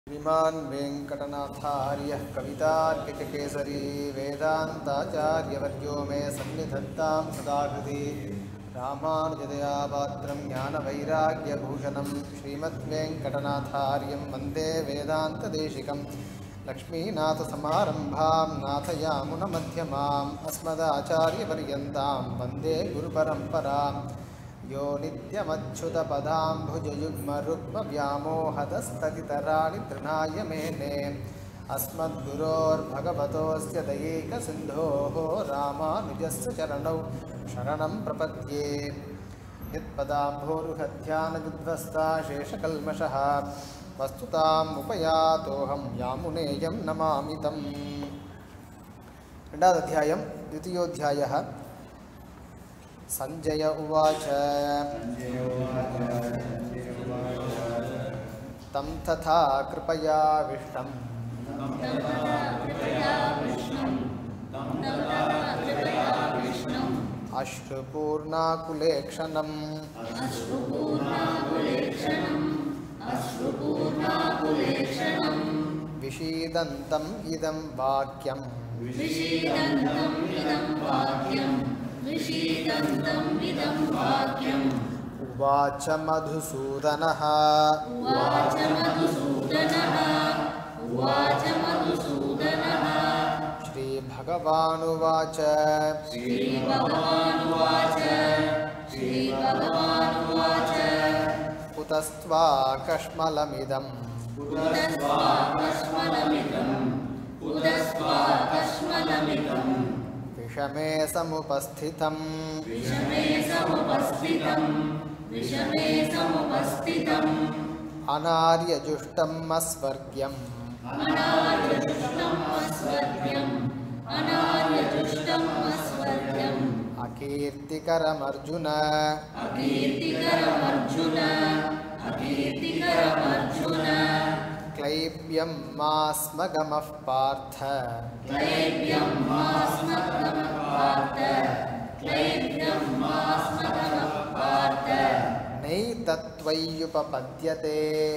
श्रीमान् वेङ्कटनाथार्यः कवितार्किककेसरी वेदान्ताचार्यवर्यो मे सन्निधत्तां सदा हृदि रामानुजदया पात्रं ज्ञानवैराग्यभूषणं श्रीमद्वेङ्कटनाथार्यं वन्दे वेदान्तदेशिकं लक्ष्मीनाथसमारम्भां नाथयामुनमध्यमाम् अस्मदाचार्यपर्यन्तां वन्दे गुरुपरम्पराम् यो नित्यमच्युतपदाम्भुजयुग्मरुग्मव्यामोहदस्ततितराणि तृणाय मेने अस्मद्गुरोर्भगवतोऽस्य दयैकसिन्धोः रामानुजस्य चरणौ शरणं प्रपद्ये यत्पदाम्भोरुहध्यानविध्वस्ता शेषकल्मषः वस्तुताम् उपयातोऽहं यामुनेयं नमामि तम् ரெண்டாவது அத்தியாயம் द्वितीयोऽध्यायः सञ्जय उवाच तं तथा कृपयाविष्टम् अश्रुपूर्णाकुलेक्षणम् विषीदन्तम् इदं वाक्यम् विषीदन्तम् इदं वाक्यम् विषीदन्तम् इदं वाक्यम् उवाच मधुसूदनः उवाच मधुसूदनः उवाच मधुसूदनः श्रीभगवानुवाच श्रीभगवानुवाच श्रीभगवानुवाच कुतस्त्वाकश्मलमिदम् उदस्वाकस्मलमिदम् उदस्वाकस्मलमिदम् विषमे समुपस्थितम् विषमे समुपस्थितम् विषमे समुपस्थितम् अनार्यजुष्टम् अस्वर्ग्यम् अनार्यजुष्टम् अस्वर्ग्यम् अनार्यजुष्टम् अस्वर्ग्यम् अकीर्तिकरमर्जुन अकीर्तिकरमर्जुन अकीर्तिकरमर्जुन क्लैब्यं मास्मगमः पार्थ क्लैब्यं मास्मगमः पार्थ क्लैब्यं मास्मगमः पार्थ नैतत्त्वय्युपपद्यते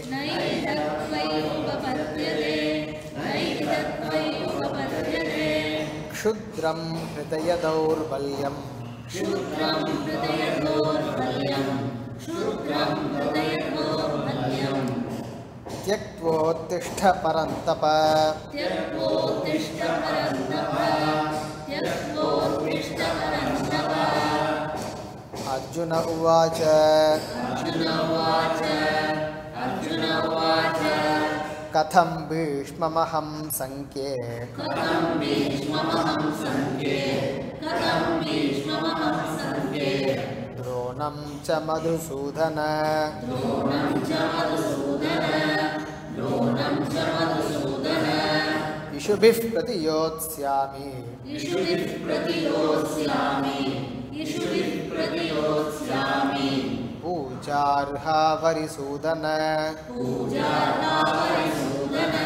नैतत्त्वयुपपद्यते नैतत्त्वयुपपद्यते क्षुद्रं हृदयदौर्बल्यम् क्षुद्रं हृदयदौर्बल्यं क्षुद्रं हृदयदौर्बल्यम् त्यक्त्वोत्तिष्ठ परन्तप त्यक्तोत्तिष्ठ परन्तप त्यक्तोत्तिष्ठ परन्तप अर्जुन उवाच अर्जुन उवाच अर्जुन उवाच कथं भीष्ममहं सङ्ख्ये कथं भीष्ममहं सङ्ख्ये कथं भीष्ममहं सङ्ख्ये द्रोणं च मधुसूदन द्रोणं च मधुसूदन द्रोणं च मधुसूदन इषुभिः प्रतियोत्स्यामि इषुभिः प्रतियोत्स्यामि इषुभिः प्रतियोत्स्यामि पूजार्हा वरिसूदन पूजार्हावरिसूदन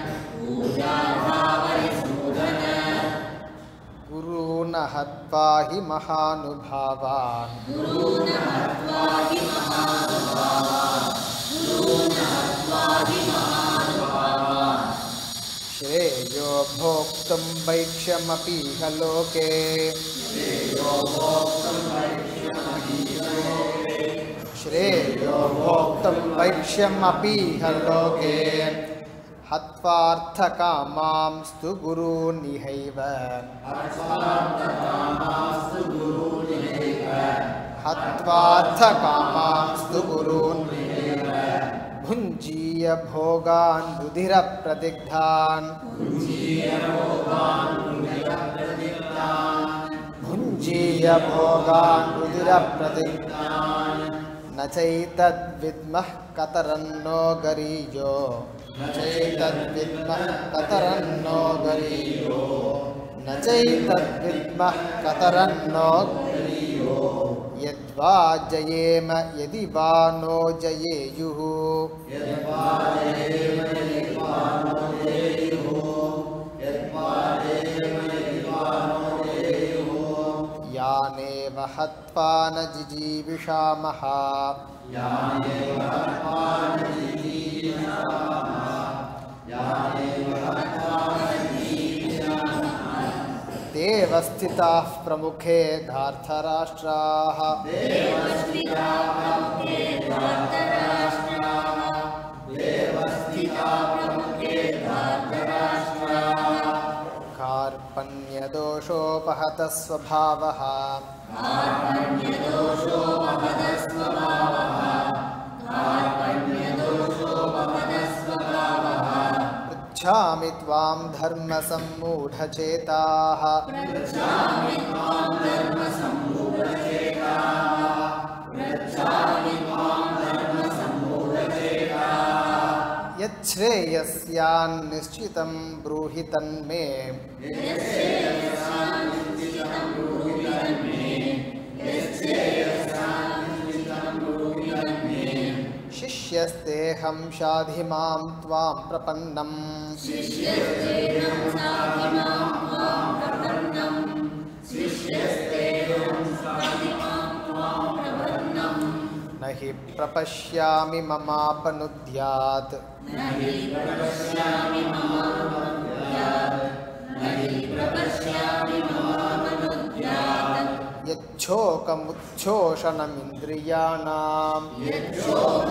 पूजार्हावरिसूदन गुरून् हत्वा हि महानुभावान् गुरून् हत्वा हि महानुभावान् गुरून् हत्वा हि महानुभावान् श्रेयो भोक्तुं वैक्ष्यमपीह लोके श्रेयो भोक्तुं वैक्ष्यमपीह लोके हत्वार्थकामांस्तु गुरूनिहैव हत्वार्थकामांस्तु गुरून् भुञ्जीय भोगान् रुधिरप्रदिग्धान् भुञ्जीय भोगान् रुधिरप्रदिग्धान् न चैतद्विद्मः कतरन्नो गरीयो न चैतद्विद्मः कतरन्नो गरीयो न चैतद्विद्मः कतरन्नो गरीयो यद्वा जयेम यदि वा नो जयेयुः यानेव हत्वा न जिजीविषामः देवस्थिताः प्रमुखे धार्थराष्ट्राः कार्पण्यदोषोपहतः स्वभावः पृच्छामि त्वां धर्मसम्मूढचेताः यच्छ्रेयस्यान्निश्चितं ब्रूहि तन्मे शिष्यस्तेऽहं शाधि मां त्वां प्रपन्नम् न हि प्रपश्यामि ममापनुद्यात् यच्छोकमुच्छोषणमिन्द्रियाणाम्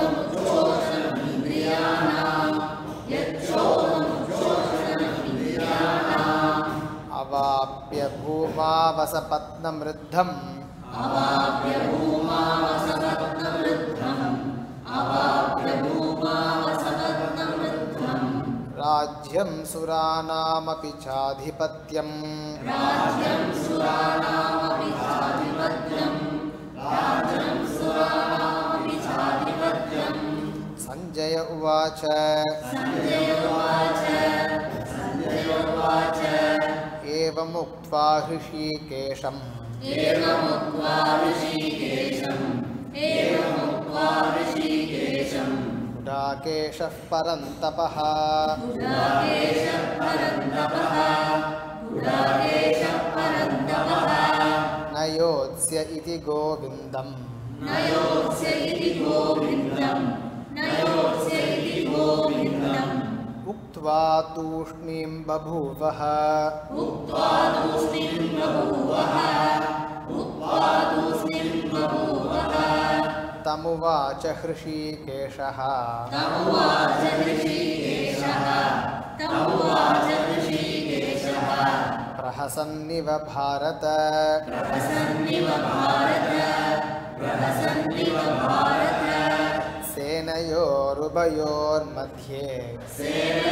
अवाप्य भूमावसपत्नमृद्धम् राज्यं सुराणामपि चाधिपत्यम् सञ्जय उवाच एवमुक्त्वा हृषीकेशम् गुडाकेशः परन्तपः न योत्स्य इति गोविन्दम् उक्त्वा तूष्णीं बभूवः तमुवाच हृषीकेशः प्रहसन्निव भारत सेनयोरुभयोर्मध्ये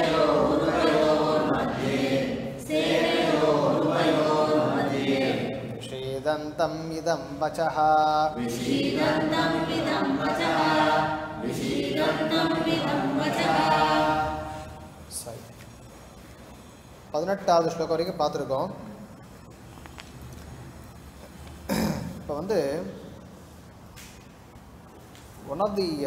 श्रीदन्तम् इदं वचः சரி பதினெட்டாவது ஸ்லோகம் வரைக்கும் பார்த்துருக்கோம் இப்போ வந்து ஒன் ஆஃப் தி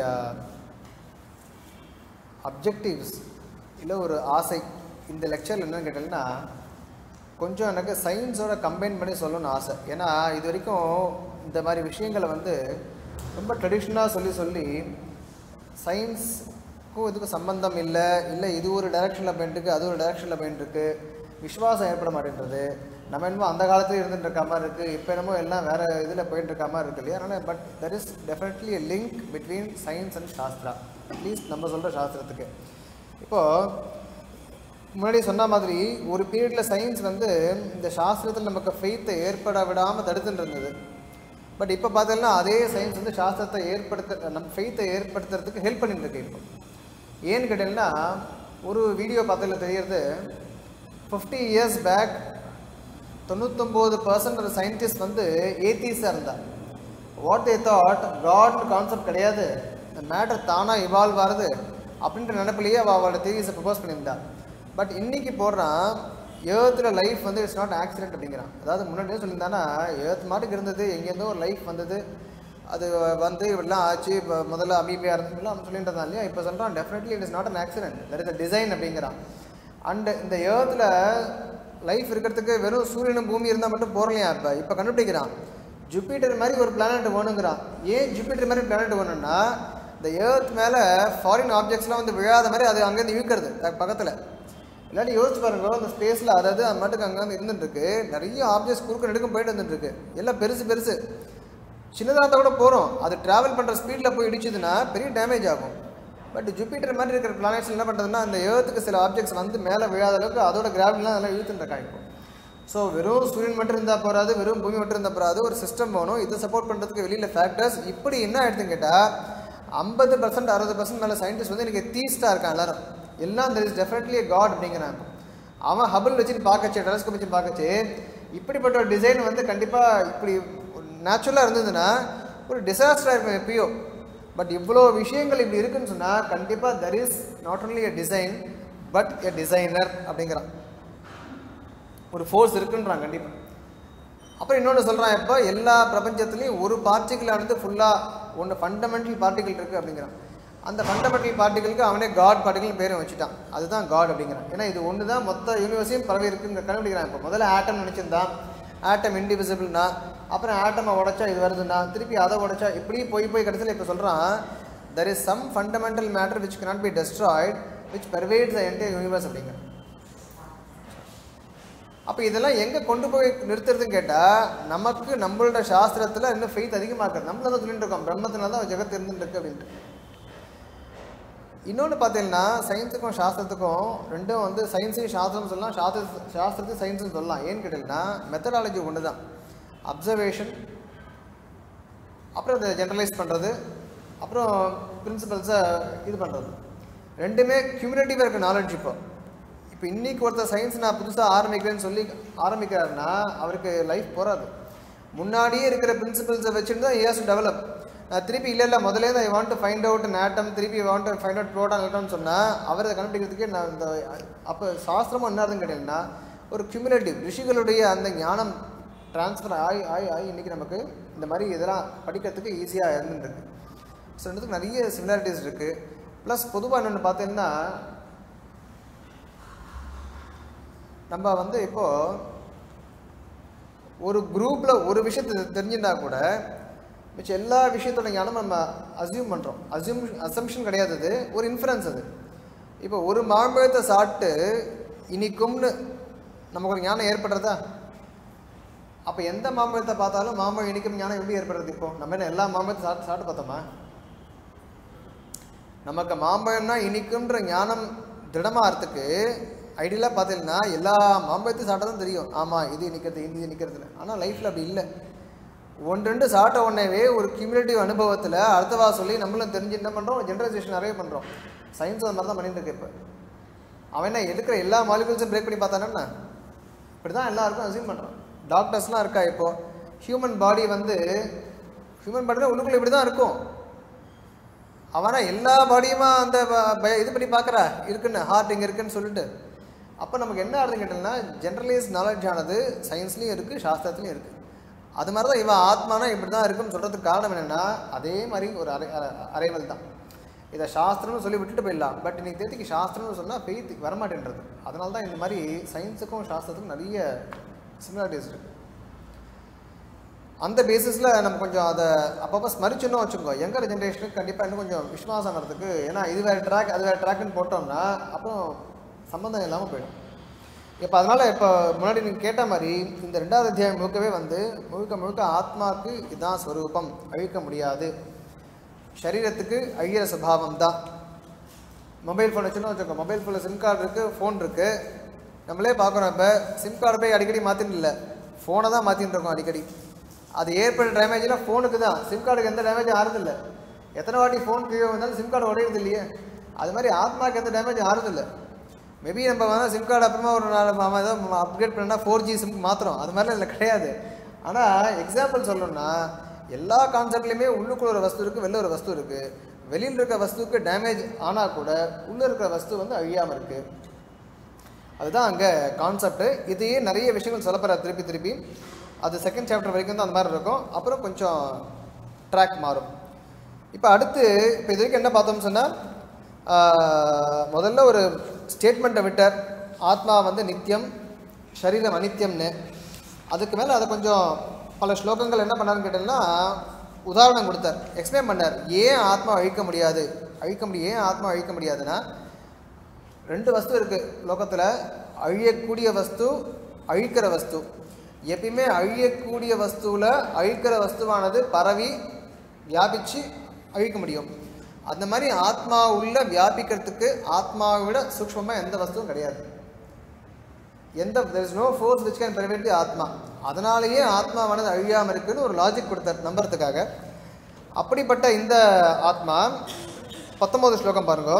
அப்ஜெக்டிவ்ஸ் இல்லை ஒரு ஆசை இந்த லெக்சரில் என்னன்னு கேட்டீங்கன்னா கொஞ்சம் எனக்கு சயின்ஸோட கம்பைன் பண்ணி சொல்லணும்னு ஆசை ஏன்னா இது வரைக்கும் இந்த மாதிரி விஷயங்களை வந்து ரொம்ப ட்ரெடிஷ்னலாக சொல்லி சொல்லி சயின்ஸுக்கும் இதுக்கும் சம்பந்தம் இல்லை இல்லை இது ஒரு டைரக்ஷனில் போயிட்டுருக்கு அது ஒரு டைரக்ஷனில் போயிட்டுருக்கு விஸ்வாசம் ஏற்பட மாட்டேன்றது நம்ம என்னமோ அந்த காலத்துல இருந்துட்டு இருக்க மாதிரி இருக்குது இப்போ என்னமோ எல்லாம் வேறு இதில் போயிட்டு இருக்க மாதிரி இருக்கு இல்லையா அதனால் but there is definitely a link between science and shastra at least நம்ம சொல்கிற சாஸ்திரத்துக்கு இப்போது முன்னாடி சொன்ன மாதிரி ஒரு பீரியடில் சயின்ஸ் வந்து இந்த சாஸ்திரத்தில் நமக்கு ஃபெய்த்தை ஏற்பட விடாமல் தடுத்துட்டு இருந்தது பட் இப்போ பார்த்தீங்கன்னா அதே சயின்ஸ் வந்து சாஸ்திரத்தை ஏற்படுத்த நம்ம ஃபெய்த்தை ஏற்படுத்துறதுக்கு ஹெல்ப் பண்ணிட்டு இருக்கு இப்போ ஏன்னு கேட்டீங்கன்னா ஒரு வீடியோ பார்த்ததில் தெரியறது ஃபிஃப்டி இயர்ஸ் பேக் தொண்ணூத்தொம்பது பர்சன்ட் சயின்டிஸ்ட் வந்து ஏத்தீஸாக இருந்தா what they thought god concept கிடையாது இந்த மேட்டர் தானாக இவால்வ் ஆகுது அப்படின்ற நினப்பிலேயே அவள் அவளோட தியரிஸை ப்ரப்போஸ் பண்ணியிருந்தா பட் இன்னைக்கு போடுறான் ஏர்த்தில் லைஃப் வந்து இட்ஸ் நாட் ஆக்சிடென்ட் அப்படிங்கிறான் அதாவது முன்னாடியே சொல்லியிருந்தானா ஏர்த் மாட்டுக்கு இருந்தது எங்கேருந்தோ ஒரு லைஃப் வந்தது அது வந்து இப்படிலாம் ஆச்சு இப்போ முதல்ல அமீபியா இருந்ததுலாம் அவன் சொல்லிட்டு இருந்தான் இல்லையா இப்போ சொல்கிறான் definitely it is not an accident there is a design அப்படிங்கிறான் அண்ட் இந்த ஏர்த்தில் லைஃப் இருக்கிறதுக்கு வெறும் சூரியனும் பூமி இருந்தால் மட்டும் போகலையா இப்போ இப்போ கண்டுபிடிக்கிறான் ஜூபிட்டர் மாதிரி ஒரு பிளானட் வேணுங்கிறான் ஏன் ஜூபிட்டர் மாதிரி பிளானட் வேணும்னா இந்த ஏர்த் மேலே ஃபாரின் ஆப்ஜெக்ட்ஸ்லாம் வந்து விழாத மாதிரி அது அங்கேருந்து இழுக்கிறது பக்கத்தில் இல்லாட்டி யோசிச்சு பாருங்க அந்த ஸ்பேஸில் அதாவது அது மட்டுக்கு அங்கேருந்து இருந்துட்டு இருக்கு நிறைய ஆப்ஜெக்ட்ஸ் குறுக்க நெடுக்கும் போயிட்டு வந்துட்டு இருக்கு எல்லாம் பெருசு பெருசு சின்னதாக கூட போகிறோம் அது ட்ராவல் பண்ணுற ஸ்பீடில் போய் இடிச்சதுன்னா பெரிய டேமேஜ் ஆகும் பட் ஜூபிட்டர் மாதிரி இருக்கிற பிளானட்ஸ் என்ன பண்ணுறதுன்னா அந்த ஏர்த்துக்கு சில ஆப்ஜெக்ட்ஸ் வந்து மேலே விழாத அளவுக்கு அதோட கிராவிட்டிலாம் அதெல்லாம் இழுத்துட்டு இருக்காங்க இப்போ ஸோ வெறும் சூரியன் மட்டும் இருந்தால் போகாது வெறும் பூமி மட்டும் இருந்தால் போகாது ஒரு சிஸ்டம் வேணும் இதை சப்போர்ட் பண்ணுறதுக்கு வெளியில் ஃபேக்டர்ஸ் இப்படி என்ன ஆயிடுதுன்னு கேட்டால் ஐம்பது பர்சன்ட் அறுபது பர்சன்ட் மேலே சயின்டிஸ்ட் வந்து எனக்கு தீஸ்டாக இருக்கான் எல்லாரும் எல்லாம் தெர் இஸ் டெஃபினெட்லி காட் அப்படிங்கிறான் அவன் ஹபிள் வச்சுட்டு பார்க்கச்சு டெலஸ்கோப் வச்சு பார்க்கச்சு இப்படிப்பட்ட ஒரு டிசைன் வந்து கண்டிப்பாக இப்படி நேச்சுரலாக இருந்ததுன்னா ஒரு டிசாஸ்டராக இருக்கும் எப்பயோ பட் இவ்வளோ விஷயங்கள் இப்படி இருக்குன்னு சொன்னால் கண்டிப்பாக there is not only a design but a designer அப்படிங்கிறான் ஒரு ஃபோர்ஸ் இருக்குன்றான் கண்டிப்பாக அப்புறம் இன்னொன்று சொல்கிறான் இப்போ எல்லா பிரபஞ்சத்துலேயும் ஒரு பார்ட்டிகிளானது ஃபுல்லாக ஒன்று ஃபண்டமெண்டல் பார்ட்டிகிள் இருக்குது அப்படிங்கிறான் அந்த ஃபண்டமெண்டல் பார்ட்டிகளுக்கு அவனே காட் பார்ட்டிகல் பேரும் வச்சுட்டான் அதுதான் காட் அப்படிங்கிறான் ஏன்னா இது ஒன்று தான் மொத்த யூனிவர்ஸையும் பரவி இருக்குங்க கண்டுபிடிக்கிறான் இப்போ முதல்ல ஆட்டம் நினச்சிருந்தான் ஆட்டம் இன்டிவிசிபிள்னா அப்புறம் ஆட்டமை உடைச்சா இது வருதுன்னா திருப்பி அதை உடைச்சா இப்படி போய் போய் கடைசியில் இப்போ சொல்கிறான் there is some fundamental matter which cannot be destroyed which pervades the entire universe அப்படிங்கிற அப்போ இதெல்லாம் எங்கே கொண்டு போய் நிறுத்துறதுன்னு கேட்டால் நமக்கு நம்மளோட சாஸ்திரத்தில் இன்னும் ஃபெய்த் அதிகமாக்குறது நம்மள தான் சொல்லிட்டு இருக்கோம் பிரம்மத்தினால தான் ஜெகத் இருந்துட்டு இருக்கு அப்படின்ட்டு இன்னொன்று பார்த்தீங்கன்னா சயின்ஸுக்கும் சாஸ்திரத்துக்கும் ரெண்டும் வந்து சயின்ஸையும் சாஸ்திரம் சொல்லலாம் சாஸ்திர சாஸ்திரத்தையும் சயின்ஸும் சொல்லலாம் ஏன்னு கேட்டிங்கன்னா மெத்தடாலஜி ஒன்று தான் அப்சர்வேஷன் அப்புறம் அதை ஜென்ரலைஸ் பண்ணுறது அப்புறம் பிரின்சிபல்ஸை இது பண்ணுறது ரெண்டுமே கியூமினேட்டிவாக இருக்க நாலேஜ் இப்போ இப்போ இன்னைக்கு ஒருத்தர் சயின்ஸ் நான் புதுசாக ஆரம்பிக்கிறேன்னு சொல்லி ஆரம்பிக்கிறாருன்னா அவருக்கு லைஃப் போகாது முன்னாடியே இருக்கிற பிரின்சிபல்ஸை வச்சுட்டு தான் ஏஸ் டெவலப் நான் திருப்பி இல்லை இல்லை முதலே தான் I want to find out atom திருப்பி want to find out proton electron சொன்னால் அவர் அதை கண்டுபிடிக்கிறதுக்கே நான் இந்த அப்போ சாஸ்திரமும் என்ன அர்த்தம் கேட்டீங்கன்னா ஒரு கியூமுலேட்டிவ் ரிஷிகளுடைய அந்த ஞானம் ட்ரான்ஸ்ஃபர் ஆகி ஆகி ஆகி இன்றைக்கி நமக்கு இந்த மாதிரி இதெல்லாம் படிக்கிறதுக்கு ஈஸியாக இருந்துருக்கு ஸோ ரெண்டுத்துக்கு நிறைய சிமிலாரிட்டிஸ் இருக்குது ப்ளஸ் பொதுவாக இன்னொன்று பார்த்தீங்கன்னா நம்ம வந்து இப்போது ஒரு குரூப்பில் ஒரு விஷயத்தை தெரிஞ்சுட்டா கூட மிச்ச எல்லா விஷயத்தோட ஞானம் நம்ம அசியூம் பண்ணுறோம் அசியூம் அசம்ஷன் கிடையாது அது ஒரு இன்ஃபரன்ஸ் அது இப்போ ஒரு மாம்பழத்தை சாப்பிட்டு இனிக்கும்னு நமக்கு ஒரு ஞானம் ஏற்படுறதா அப்போ எந்த மாம்பழத்தை பார்த்தாலும் மாம்பழம் இனிக்கும் ஞானம் எப்படி ஏற்படுறது இப்போ நம்ம என்ன எல்லா மாம்பழத்தை சாப்பிட்டு சாப்பிட்டு பார்த்தோமா நமக்கு மாம்பழம்னா இனிக்குன்ற ஞானம் திருடமாகறதுக்கு ஐடியலாக பார்த்தீங்கன்னா எல்லா மாம்பழத்தையும் சாப்பிட்டா தான் தெரியும் ஆமாம் இது இனிக்கிறது இது இனிக்கிறது ஆனால் லைஃப்பில் அப்படி இல்லை ஒன்று ரெண்டு சாப்பிட்ட உடனேவே ஒரு கியூமுலேட்டிவ் அனுபவத்தில் அடுத்தவா சொல்லி நம்மளும் தெரிஞ்சு என்ன பண்ணுறோம் ஜென்ரலைசேஷன் நிறைய பண்ணுறோம் சயின்ஸ் அந்த மாதிரி தான் பண்ணிட்டு இருக்கு இப்போ அவன் என்ன எடுக்கிற எல்லா மாலிகுல்ஸும் பிரேக் பண்ணி பார்த்தானே இப்படி தான் எல்லாருக்கும் அசியூம் பண்ணுறான் டாக்டர்ஸ்லாம் இருக்கா இப்போ ஹியூமன் பாடி வந்து ஹியூமன் பாடியில் உள்ளுக்குள்ள இப்படி தான் இருக்கும் அவனா எல்லா பாடியுமா அந்த ப- பய- இது பண்ணி பார்க்குறா இருக்குன்னு ஹார்ட் இங்கே இருக்குன்னு சொல்லிட்டு அப்போ நமக்கு என்ன அர்த்தம் கேட்டோம்னா ஜென்ரலைஸ் நாலேஜ் ஆனது சயின்ஸ்லேயும் இருக்குது சாஸ்திரத்துலையும் இருக்குது அது மாதிரி தான் இவன் ஆத்மானா இப்படி தான் இருக்குன்னு சொல்கிறதுக்கு காரணம் என்னென்னா அதே மாதிரி ஒரு அரை அரை- அரைவல் தான் இதை சாஸ்திரம்னு சொல்லி விட்டுட்டு போயிடலாம் பட் இன்னைக்கு தேதிக்கு சாஸ்திரம்னு சொன்னால் ஃபெய்த் வரமாட்டேன்றது அதனால தான் இந்த மாதிரி சயின்ஸுக்கும் சாஸ்திரத்துக்கும் நிறைய சிமிலாரிட்டிஸ் இருக்குது அந்த பேசிஸில் நம்ம கொஞ்சம் அதை அப்பப்போ ஸ்மரிச்சுன்னு வச்சுக்கோ யங்கர் ஜென்ரேஷனுக்கு கண்டிப்பாக இன்னும் கொஞ்சம் விஸ்வாசம் வரதுக்கு ஏன்னா இது வேறு ட்ராக் அது வேறு ட்ராக்னு போட்டோம்னா அப்புறம் சம்மந்தம் இல்லாமல் போயிடும் இப்போ அதனால் இப்போ முன்னாடி நீங்கள் கேட்ட மாதிரி இந்த ரெண்டாவது அத்தியாயம் முழுக்கவே வந்து முழுக்க முழுக்க ஆத்மாவுக்கு இதுதான் ஸ்வரூபம் அழிக்க முடியாது சரீரத்துக்கு அழியிற சுபாவம் தான் மொபைல் ஃபோன் வச்சுன்னு வச்சுக்கோ மொபைல் ஃபோனில் சிம் கார்டு இருக்குது ஃபோன் இருக்குது நம்மளே பார்க்குறோம் இப்போ சிம் கார்டு போய் அடிக்கடி மாற்றின்னு இல்லை ஃபோனை தான் மாற்றின்னு இருக்கோம் அடிக்கடி அது ஏற்படுற டேமேஜ்லாம் ஃபோனுக்கு தான் சிம் கார்டுக்கு எந்த டேமேஜும் ஆறுதில்லை எத்தனை வாட்டி ஃபோன் கீழே வந்தாலும் சிம் கார்டு உடையறது இல்லையே அது மாதிரி ஆத்மாக்கு எந்த டேமேஜ் ஆறுதில்லை மேபி நம்ம வந்து சிம் கார்டு அப்புறமா ஒரு நாலு மா- ஏதோ அப்கிரேட் பண்ணா ஃபோர் ஜி சிம் மாத்திரம் அது மாதிரிலாம் இல்லை கிடையாது ஆனால் எக்ஸாம்பிள் சொல்லணும்னா எல்லா கான்செப்ட்லையுமே உள்ளுக்குள்ள ஒரு வஸ்து இருக்குது வெளில ஒரு வஸ்து இருக்குது வெளியில் இருக்க வஸ்துக்கு டேமேஜ் ஆனால் கூட உள்ளே இருக்கிற வஸ்து வந்து அழியாமல் இருக்குது அதுதான் அங்கே கான்செப்ட் இதையே நிறைய விஷயங்கள் சொல்லப்படுற திருப்பி திருப்பி அது செகண்ட் சாப்டர் வரைக்கும் தான் அந்த மாதிரி இருக்கும் அப்புறம் கொஞ்சம் ட்ராக் மாறும் இப்போ அடுத்து இப்போ இது வரைக்கும் என்ன பார்த்தோம்னு சொன்னால் முதல்ல ஒரு ஸ்டேட்மெண்ட்டை விட்டார் ஆத்மா வந்து நித்தியம் சரீரம் அனித்தியம்னு அதுக்கு மேலே அதை கொஞ்சம் பல ஸ்லோகங்கள் என்ன பண்ணாருன்னு கேட்டீங்கன்னா உதாரணம் கொடுத்தார் எக்ஸ்பிளைன் பண்ணார் ஏன் ஆத்மா அழிக்க முடியாது அழிக்க முடியும் ஏன் ஆத்மா அழிக்க முடியாதுன்னா ரெண்டு வஸ்து இருக்குது லோகத்தில் அழியக்கூடிய வஸ்து அழிக்கிற வஸ்து எப்பயுமே அழியக்கூடிய வஸ்துவில் அழிக்கிற வஸ்துவானது பரவி வியாபிச்சு அழிக்க முடியும் அந்த மாதிரி ஆத்மா உள்ள வியாபிக்கிறதுக்கு ஆத்மாவை விட சூக்ஷ்மமாக எந்த வஸ்துவும் கிடையாது எந்த there is no force which can prevent the atma அதனாலேயே ஆத்மாவானது அழியாமல் இருக்குன்னு ஒரு லாஜிக் கொடுத்தார் நம்புறதுக்காக அப்படிப்பட்ட இந்த ஆத்மா பத்தொன்பது ஸ்லோகம் பாருங்க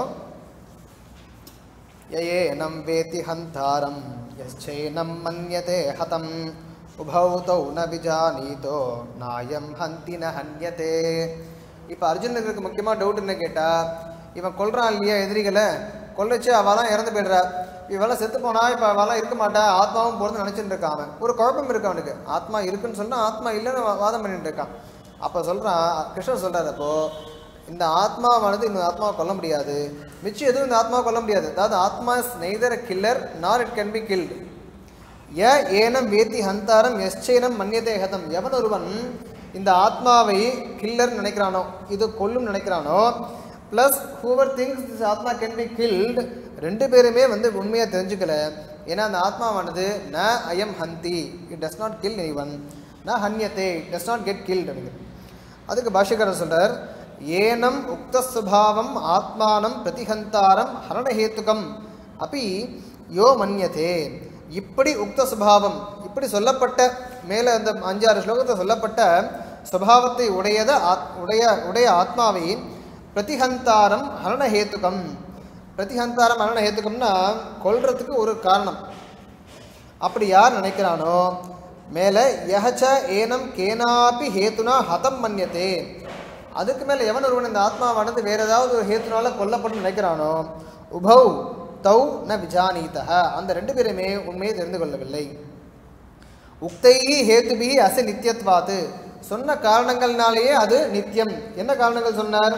யயேனம் வேதி ஹந்தாரம் யச்சைனம் மன்யதே ஹதம் உபௌ தௌ ந விஜானீதோ நாயம் ஹந்தி ந ஹன்யதே இப்போ அர்ஜுனனுக்கு முக்கியமாக டவுட் என்ன கேட்டால் இவன் கொல்றான் இல்லையா எதிரிகளை கொல்லைச்சு அவெல்லாம் இறந்து போயிடுறா இவெல்லாம் செத்து போனா இப்போ அவெல்லாம் இருக்க மாட்டா ஆத்மாவும் போகிறது நினச்சிட்டு இருக்கான் அவன் ஒரு குழப்பம் இருக்கு அவனுக்கு ஆத்மா இருக்குன்னு சொன்னால் ஆத்மா இல்லைன்னு வா- வாதம் பண்ணிட்டு இருக்கான் அப்போ சொல்கிறான் கிருஷ்ணர் சொல்கிறார் அப்போ இந்த ஆத்மாவானது இந்த ஆத்மாவை கொல்ல முடியாது மிச்சம் எதுவும் இந்த ஆத்மாவை கொல்ல முடியாது அதாவது atma is neither killer nor it can be killed ய ஏனம் வேத்தி ஹந்தாரம் எஸ்சேனம் மன்யதே ஹதம் எவன் ஒருவன் இந்த ஆத்மாவை கில்லர் நினைக்கிறானோ இது கொல்லும் நினைக்கிறானோ plus whoever thinks this atma can be killed ரெண்டு பேருமே வந்து உண்மையை தெரிஞ்சுக்கல ஏன்னா அந்த ஆத்மாவானது ந அயம் ஹந்தி it does not kill any one ந ஹன்யத்தே it does not get killed அதுக்கு பாஷ்யக்காரர் சொல்றார் ஏனம் உக்த சுபாவம் ஆத்மானம் பிரதிஹந்தாரம் ஹரணஹேத்துகம் அப்பி யோ மன்யதே இப்படி உக்த சுபாவம் இப்படி சொல்லப்பட்ட மேலே அந்த அஞ்சாறு ஸ்லோகத்தில் சொல்லப்பட்ட சுபாவத்தை உடையத ஆத் உடைய உடைய ஆத்மாவை பிரதிஹந்தாரம் ஹரணஹேத்துகம் பிரதிஹந்தாரம் ஹரணஹேத்துகம்னா கொல்றதுக்கு ஒரு காரணம் அப்படி யார் நினைக்கிறானோ மேலே யஹச்ச ஏனம் கேனாபி ஹேத்துனா ஹதம் மன்யத்தே அதுக்கு மேலே எவன் ஒருவன் இந்த ஆத்மாவானது வேற ஏதாவது ஒரு ஹேத்துனால கொல்லப்படும் நினைக்கிறானோ உபௌ தௌ ந விஜானீதஹ அந்த ரெண்டு பேருமே உண்மையை தெரிந்து கொள்ளவில்லை உக்தைகி ஹேத்துபிகி அச நித்தியத்வாத்து சொன்ன காரணங்கள்னாலேயே அது நித்தியம் என்ன காரணங்கள் சொன்னார்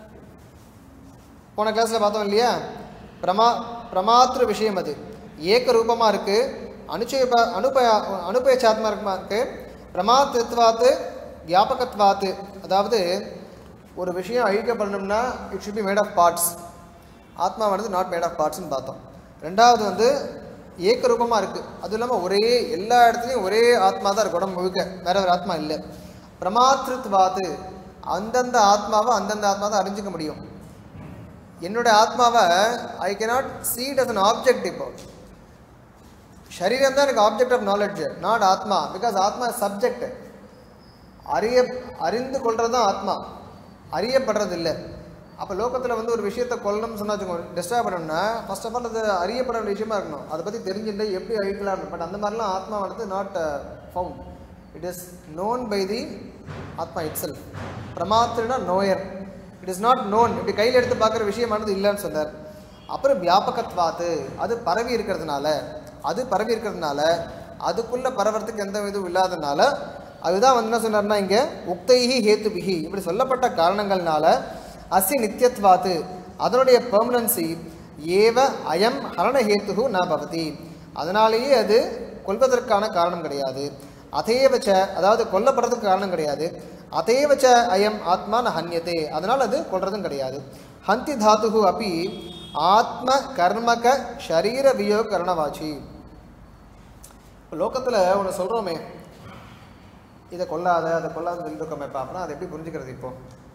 போன கிளாஸில் பார்த்தோம் இல்லையா பிரமா பிரமாத்திரு விஷயம் அது ஏக ரூபமாக இருக்குது அனுச்சயப அனுபய அனுபயச்சாத்மகமாக இருக்குது பிரமாத்திருத்வாத்து வியாபகத்வாத்து அதாவது ஒரு விஷயம் அழிக்கப்படணும்னா it should be made of parts ஆத்மாவானது நாட் மேட் ஆஃப் பார்ட்ஸ்னு பார்த்தோம் ரெண்டாவது வந்து ஏக்க ரூபமாக இருக்குது அதுவும் இல்லாமல் ஒரே எல்லா இடத்துலையும் ஒரே ஆத்மா தான் இருக்கு உடம்பு முழுக்க வேற ஒரு ஆத்மா இல்லை பிரமாத்திருத்வாத்து அந்தந்த ஆத்மாவை அந்தந்த ஆத்மா தான் அறிஞ்சிக்க முடியும் என்னோட ஆத்மாவை I cannot see it as an object இப்போ சரீரம் தான் எனக்கு object of knowledge not atma because atma subject அறிய அறிந்து கொள்றது தான் ஆத்மா அறியப்படுறது இல்லை அப்போ லோகத்தில் வந்து ஒரு விஷயத்தை கொல்லணும்னு சொன்னா வச்சுக்கோங்க டிஸ்டர்ப் பண்ணணும்னா ஃபர்ஸ்ட் ஆஃப் ஆல் அது அறியப்பட வேண்டிய விஷயமா இருக்கணும் அதை பற்றி தெரிஞ்சுட்டு எப்படி அழிக்கலாம் பட் அந்த மாதிரிலாம் ஆத்மா வந்து not found it is known by the atma itself பிரமாத்திரனா நோயர் இட் இஸ் நாட் நோன் இப்படி கையில் எடுத்து பார்க்குற விஷயமானது இல்லைன்னு சொன்னார் அப்புறம் வியாபகத்வாத்து அது பரவி இருக்கிறதுனால அது பரவி இருக்கிறதுனால அதுக்குள்ள பரவறதுக்கு எந்த இதுவும் இல்லாதனால அதுதான் வந்து என்ன சொன்னார்னா இங்கே உக்தைஹி ஹேத்துபிஹி இப்படி சொல்லப்பட்ட காரணங்கள்னால அசி நித்தியத்வாத்து அதனுடைய பெர்மனன்சி ஏவ அயம் ஹரணஹேத்து ந பவதி அதனாலேயே அது கொல்வதற்கான காரணம் கிடையாது அதேவச்ச அதாவது கொல்லப்படுறதுக்கு காரணம் கிடையாது அதேவச்ச அயம் ஆத்மா ந ஹன்யதே அதனால் அது கொல்றதும் கிடையாது ஹந்தி தாத்துகு அப்பி ஆத்ம கர்மக ஷரீர வியோக கரணவாச்சி இப்போ லோகத்தில் ஒன்று சொல்கிறோமே இதை கொல்லாத அதை கொல்லாத சொல்லிட்டு இருக்கோமே இப்போ அப்படின்னா அதை எப்படி புரிஞ்சுக்கிறது இப்போ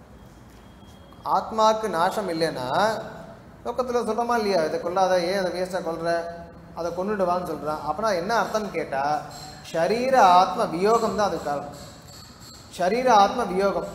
ஆத்மாவுக்கு நாசம் இல்லைன்னா லோக்கத்தில் சொல்கிறோமா இல்லையா இதை கொல்லாத ஏன் அதை வேஸ்ட்டாக கொல்ற அதை கொண்டுடுவான்னு சொல்கிறான் அப்படின்னா என்ன அர்த்தம்னு கேட்டால் ஷரீர ஆத்ம வியோகம் தான் அதுக்கு காரணம் ஷரீர ஆத்ம வியோகம்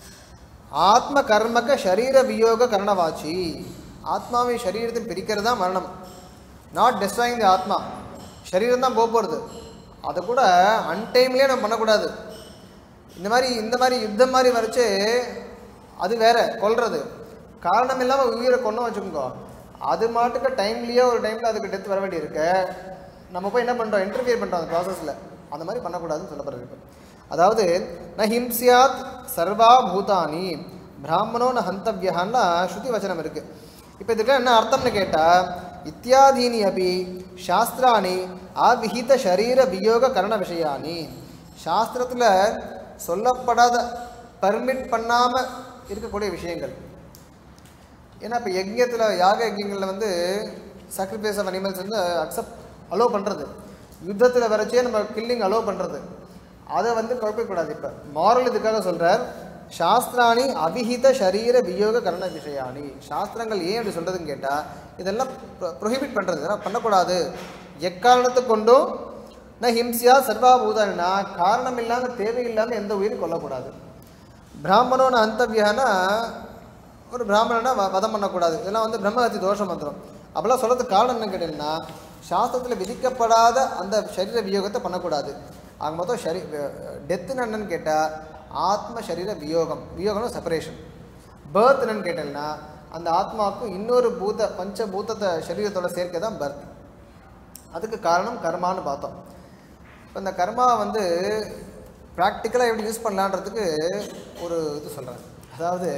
ஆத்ம கர்மக்க ஷரீர வியோக கரணவாச்சி ஆத்மாவை சரீரத்தில் பிரிக்கிறது தான் மரணம் நாட் டெஸ்ட்ராயிங் தி ஆத்மா சரீரம் தான் போக போகிறது அதை கூட அன்டைம்லேயே நம்ம பண்ணக்கூடாது இந்த மாதிரி இந்த மாதிரி யுத்தம் மாதிரி வரைச்சு அது வேற கொல்றது காரணம் இல்லாமல் உயிரை கொண்டோம் வச்சுக்கோங்க அது மாட்டுக்கு டைம்லேயே ஒரு டைமில் அதுக்கு டெத் வர வேண்டியிருக்கு நம்ம போய் என்ன பண்ணுறோம் இன்டர்ஃபியர் பண்ணுறோம் அந்த ப்ராசஸில் அந்த மாதிரி பண்ணக்கூடாதுன்னு சொல்லப்படுறது இப்போ அதாவது ந ஹிம்சியாத் சர்வா பூதானி பிராமணோ ந ஹந்தவியகான்னா ஸ்ருதி வச்சனம் இருக்கு இப்போ இதுக்கு என்ன அர்த்தம்னு கேட்டால் இத்தியாதீனி அபி சாஸ்திராணி அவிஹித சரீர வியோக கரண விஷயானி சாஸ்திரத்தில் சொல்லப்படாத பர்மிட் பண்ணாமல் இருக்கக்கூடிய விஷயங்கள் ஏன்னா இப்போ யஜ்யத்தில் யாக யஜ்யங்களில் வந்து சாக்ரிஃபைஸ் ஆஃப் அனிமல்ஸ் வந்து அக்செப்ட் அலோவ் பண்ணுறது யுத்தத்தில் வரைச்சே நம்ம கில்லிங் அலோவ் பண்ணுறது அதை வந்து குழப்பக்கூடாது இப்போ மாரல் இதுக்காக சொல்கிறார் சாஸ்திராணி அவிஹித சரீர வியோக கரண விஷயாணி சாஸ்திரங்கள் ஏன் அப்படி சொல்கிறதுன்னு கேட்டால் இதெல்லாம் ப்ரொஹிபிட் பண்ணுறது இதெல்லாம் பண்ணக்கூடாது எக்காரணத்தை கொண்டும் ந ஹிம்சியா சர்வாபூதனா காரணம் இல்லாமல் தேவையில்லாமல் எந்த உயிரும் கொல்லக்கூடாது பிராமணோன அந்தவியனா ஒரு பிராமணனை வ- வதம் பண்ணக்கூடாது இதெல்லாம் வந்து பிரம்மஹத்தி தோஷம் வந்துடும் அப்பெல்லாம் சொல்கிறதுக்கு காரணம் என்ன கேட்டீங்கன்னா சாஸ்திரத்தில் விதிக்கப்படாத அந்த சரீர வியோகத்தை பண்ணக்கூடாது ஆக மொத்தம் சரி டெத்துன்னு என்னன்னு கேட்டால் ஆத்ம சரீர வியோகம் வியோகம்னா செப்பரேஷன் பேர்த் என்னன்னு கேட்டீங்கன்னா அந்த ஆத்மாவுக்கும் இன்னொரு பூத பஞ்ச பூதத்தை சரீரத்தோட சேர்க்கை தான் பர்த் அதுக்கு காரணம் கர்மான்னு பார்த்தோம் இப்போ இந்த கர்மா வந்து ப்ராக்டிக்கலாக எப்படி யூஸ் பண்ணலான்றதுக்கு ஒரு இது சொல்கிறேன் அதாவது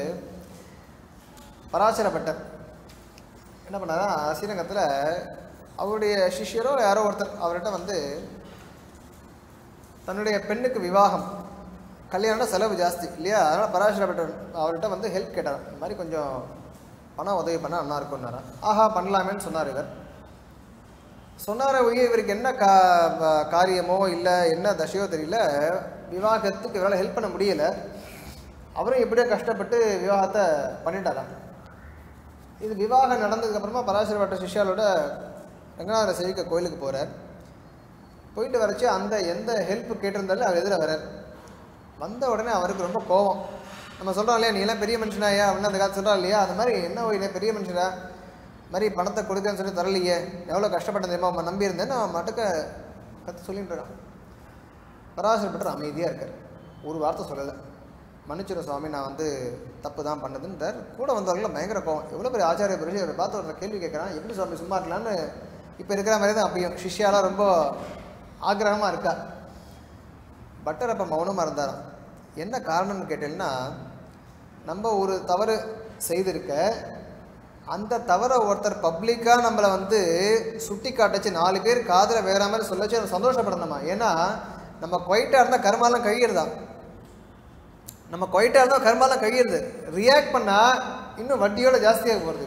பராசர பட்டர் என்ன பண்ணாரா ஸ்ரீரங்கத்தில் அவருடைய சிஷ்யரோ யாரோ ஒருத்தர் அவர்கிட்ட வந்து தன்னுடைய பெண்ணுக்கு விவாகம் கல்யாணம் செலவு ஜாஸ்தி இல்லையா அதனால் பராசர பட்டர் அவர்கிட்ட வந்து ஹெல்ப் கேட்டார் இந்த மாதிரி கொஞ்சம் பணம் உதவி பண்ணால் நல்லா இருக்கும்னாரா ஆஹா பண்ணலாமேன்னு சொன்னார் இவர் சொன்னார ஒழிய இவருக்கு என்ன கா ப- காரியமோ இல்லை என்ன தசையோ தெரியல விவாகத்துக்கு இவரால் ஹெல்ப் பண்ண முடியல அவரும் எப்படியோ கஷ்டப்பட்டு விவாகத்தை பண்ணிட்டாராம் இது விவாகம் நடந்ததுக்கு அப்புறமா பராசர வட்ட சிஷ்யாலோட ரங்கநாதரை சேவிக்க கோயிலுக்கு போகிறார் போயிட்டு வரச்சு அந்த எந்த ஹெல்ப் கேட்டிருந்தாலும் அவர் எதிர வரார் வந்த உடனே அவருக்கு ரொம்ப கோவம் நம்ம சொல்கிறோம் இல்லையா நீ எல்லாம் பெரிய மனுஷனாயா அப்படின்னு அந்த காலத்து சொல்கிறோம் இல்லையா அது மாதிரி என்ன ஓய் பெரிய மனுஷனா இது மாதிரி பணத்தை கொடுக்கன்னு சொல்லி தரலையே எவ்வளோ கஷ்டப்பட்டது தெரியுமா அவன் நம்பியிருந்தேன் நான் மட்டுக்க கற்று சொல்லிட்டு இருக்கான் பராசரப்பட்டர் அமைதியாக இருக்கார் ஒரு வார்த்தை சொல்லலை மன்னிச்சிடும் சுவாமி நான் வந்து தப்பு தான் பண்ணதுன்றார் கூட வந்தவர்களும் பயங்கர கோவம் எவ்வளோ பெரிய ஆச்சாரிய புரிஞ்சு அவரை பார்த்து ஒரு கேள்வி கேட்குறான் எப்படி சுவாமி சும்மா இருக்கலான்னு இப்போ இருக்கிற மாதிரி தான் அப்பயும் சிஷ்யாலாம் ரொம்ப ஆக்கிரகமாக இருக்கா பட்டர் அப்போ மௌனமாக இருந்தாராம் என்ன காரணம்னு கேட்டீங்கன்னா நம்ம ஒரு தவறு செய்திருக்க அந்த தவறை ஒருத்தர் பப்ளிக்காக நம்மளை வந்து சுட்டி காட்டச்சு நாலு பேர் காதில் வேற மாதிரி சொல்லச்சு நம்ம சந்தோஷப்படணுமா ஏன்னா நம்ம குவைட்டாக இருந்தால் கர்மாலாம் கழியிறதா நம்ம குவைட்டாக இருந்தால் கர்மாலாம் கழியிறது ரியாக்ட் பண்ணால் இன்னும் வட்டியோட ஜாஸ்தியாக போகிறது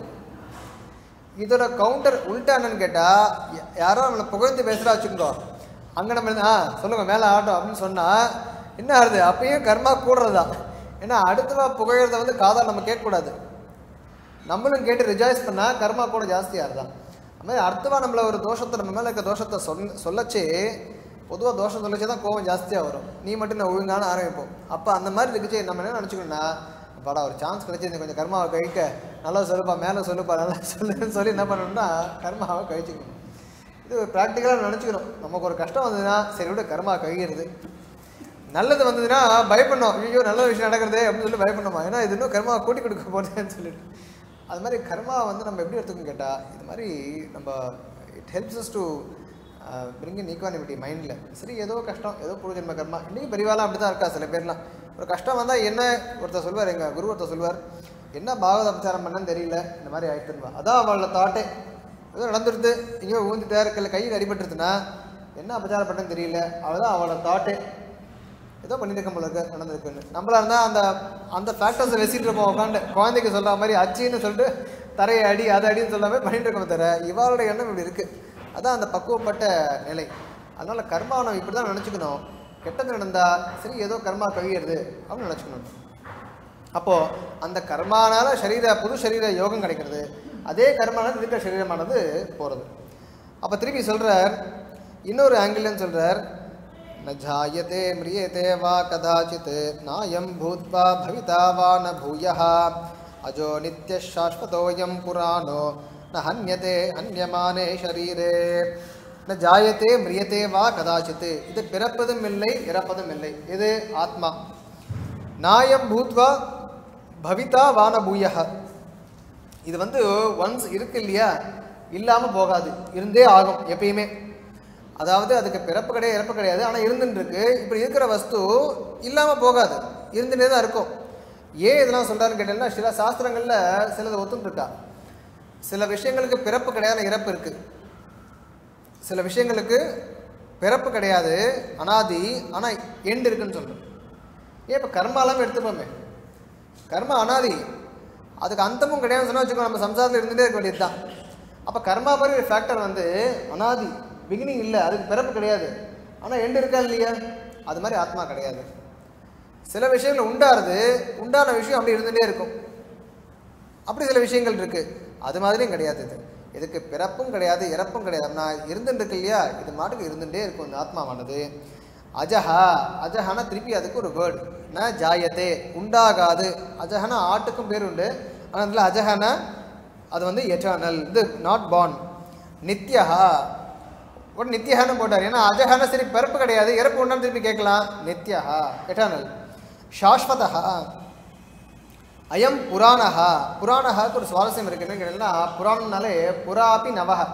இதோட கவுண்டர் உல்ட்டா என்னன்னு கேட்டால் யாரோ நம்மளை புகழ்ந்து பேசுகிறா வச்சுக்கோ அங்கே நம்ம இருந்து, ஆ சொல்லுங்கள் மேலே ஆட்டம் அப்படின்னு சொன்னால் என்ன ஆகுது அப்பயும் கர்மா கூடுறது தான் ஏன்னா அடுத்தவா புகழறத வந்து காதால் நம்ம கேட்கக்கூடாது நம்மளும் கேட்டு ரிஜாய்ஸ் பண்ணால் கர்மா கூட ஜாஸ்தியாக இருந்தான் அது மாதிரி அடுத்தவா நம்மளை ஒரு தோஷத்தை நம்ம மேலே இருக்க தோஷத்தை சொல் சொல்லச்சே பொதுவாக தோஷம் சொல்லச்சே தான் கோவம் ஜாஸ்தியாக வரும் நீ மட்டும் நான் ஒழுங்கான ஆரம்பிப்போம் அப்போ அந்த மாதிரி இருக்குச்சே நம்ம என்ன நினச்சிக்கணும்னா படா ஒரு சான்ஸ் கிடைச்சி கொஞ்சம் கர்மாவை கழிக்க நல்லா சொல்லுப்பா மேலே சொல்லுப்பா நல்லா சொல்லுன்னு சொல்லி என்ன பண்ணணும்னா கர்மாவை கழிச்சுக்கணும் இது ப்ராக்டிக்கலாக நினச்சிக்கணும் நமக்கு ஒரு கஷ்டம் வந்ததுன்னா சரி விட கர்மா கழிகிறது நல்லது வந்ததுன்னா பயப்படணும் ஐயோ நல்ல விஷயம் நடக்கிறதே அப்படின்னு சொல்லி பயப்படணுமா ஏன்னா இது இன்னும் கர்மா கூட்டி கொடுக்க போதேன்னு சொல்லிட்டு அது மாதிரி கர்மா வந்து நம்ம எப்படி எடுத்துக்கணும் கேட்டால் இது மாதிரி நம்ம it helps us to bring in equanimity மைண்டில் சரி ஏதோ கஷ்டம் ஏதோ பூர்வஜன்ம கர்மா இன்றைக்கி பெரியவாலாம் அப்படி தான் இருக்கா சில பேர்லாம் ஒரு கஷ்டம் வந்தால் என்ன ஒருத்தர் சொல்வார் எங்கள் குரு ஒருத்தர் சொல்வார் என்ன பாகவத அபச்சாரம் பண்ணன்னு தெரியல இந்த மாதிரி ஆயிட்டுருவா அதான் அவளோட தாட்டே ஏதோ நடந்துருது எங்கேயோ ஊந்துட்டா இருக்கல கையில் அடிபட்டுருதுன்னா என்ன அபச்சாரம் பண்ணன்னு தெரியல அவதான் அவளோட தாட்டே ஏதோ பண்ணியிருக்க போல இருக்கு நடந்திருக்குன்னு நம்மளா இருந்தால் அந்த அந்த ஃபேக்டர்ஸை வச்சுட்டு இருப்போம் உட்காந்து குழந்தைக்கு சொல்கிற மாதிரி அச்சின்னு சொல்லிட்டு தரையை அடி அதை அடின்னு சொல்லாம பண்ணிட்டு இருக்கோம் தர இவாளோட எண்ணம் இப்படி இருக்குது அதான் அந்த பக்குவப்பட்ட நிலை அதனால் கர்மாவை நம்ம இப்படி தான் நினச்சிக்கணும் கெட்டது நடந்தால் சரி ஏதோ கர்மா கழியிறது அப்படின்னு நினச்சிக்கணும் அப்போது அந்த கர்மானால சரீர புது சரீர யோகம் கிடைக்கிறது அதே கர்மானால இருக்கிற சரீரமானது போகிறது அப்போ திருப்பி சொல்கிறார் இன்னொரு ஆங்கிள்னு சொல்கிறார் ந ஜாயத்தே மிரியத்தே வா கதாச்சித் நாயம் பூத்வா பவிதா வா ந பூயः அஜோ நித்ய சாஸ்வதோயம் புராணோ ந ஹன்யதே ஹன்யமானே ஷரீரே ந ஜாயத்தே மிரியத்தே வா கதாச்சித் இது பிறப்பதும் இல்லை இறப்பதும் இல்லை இது ஆத்மா நாயம் பூத்வா பவிதா வான பூயக இது வந்து ஒன்ஸ் இருக்கு இல்லையா இல்லாமல் போகாது இருந்தே ஆகும் எப்பயுமே அதாவது அதுக்கு பிறப்பு கிடையாது இறப்பு கிடையாது ஆனால் இருந்துட்டு இருக்கு இப்படி இருக்கிற வஸ்து இல்லாமல் போகாது இருந்துட்டே தான் இருக்கும் ஏன் இதெல்லாம் சொல்கிறாருன்னு கேட்டீங்கன்னா சில சாஸ்திரங்களில் சிலது ஒத்துன்னு இருக்கா சில விஷயங்களுக்கு பிறப்பு கிடையாது ஆனா இறப்பு இருக்குது சில விஷயங்களுக்கு பிறப்பு கிடையாது அனாதி ஆனால் எண்டு இருக்குன்னு சொல்கிறோம் ஏன் இப்போ கர்மாலாம் எடுத்துப்போமே கர்மா அனாதி அதுக்கு அந்தமும் கிடையாதுன்னு சொன்னா வச்சுக்கோ நம்ம சம்சாரத்தில் இருந்துகிட்டே இருக்க வேண்டியது தான் அப்போ கர்மா மாதிரி ஒரு ஃபேக்டர் வந்து அனாதி பிகினிங் இல்லை அதுக்கு பிறப்பு கிடையாது ஆனால் எண்டு இருக்கா இல்லையா அது மாதிரி ஆத்மா கிடையாது சில விஷயங்கள் உண்டாருது உண்டான விஷயம் அப்படி இருந்துகிட்டே இருக்கும் அப்படி சில விஷயங்கள் இருக்கு அது மாதிரியும் கிடையாது இது இதுக்கு பிறப்பும் கிடையாது இறப்பும் கிடையாது நான் இருந்துட்டு இருக்கு இல்லையா இது மாட்டுக்கு இருந்துட்டே இருக்கும் இந்த ஆத்மாவானது அஜஹா அஜஹானா திருப்பி அதுக்கு ஒரு வேர்டு ந ஜாயத்தே உண்டாகாது அஜஹனா ஆட்டுக்கும் பேர் உண்டு ஆனால் அதில் அஜஹனா அது வந்து எட்டர்னல் இது நாட் பார்ன் நித்யஹா ஒரு நித்யஹான்னு போட்டார் ஏன்னா அஜஹானா சரி பிறப்பு கிடையாது இறப்பு உண்டான்னு திருப்பி கேட்கலாம் நித்யஹா எட்டர்னல் சாஸ்வதஹா அயம் புராணஹா புராணஹாக்கு ஒரு சுவாரஸ்யம் இருக்கு என்னன்னு கேட்டீங்கன்னா புராணம்னாலே புறாபி நவஹ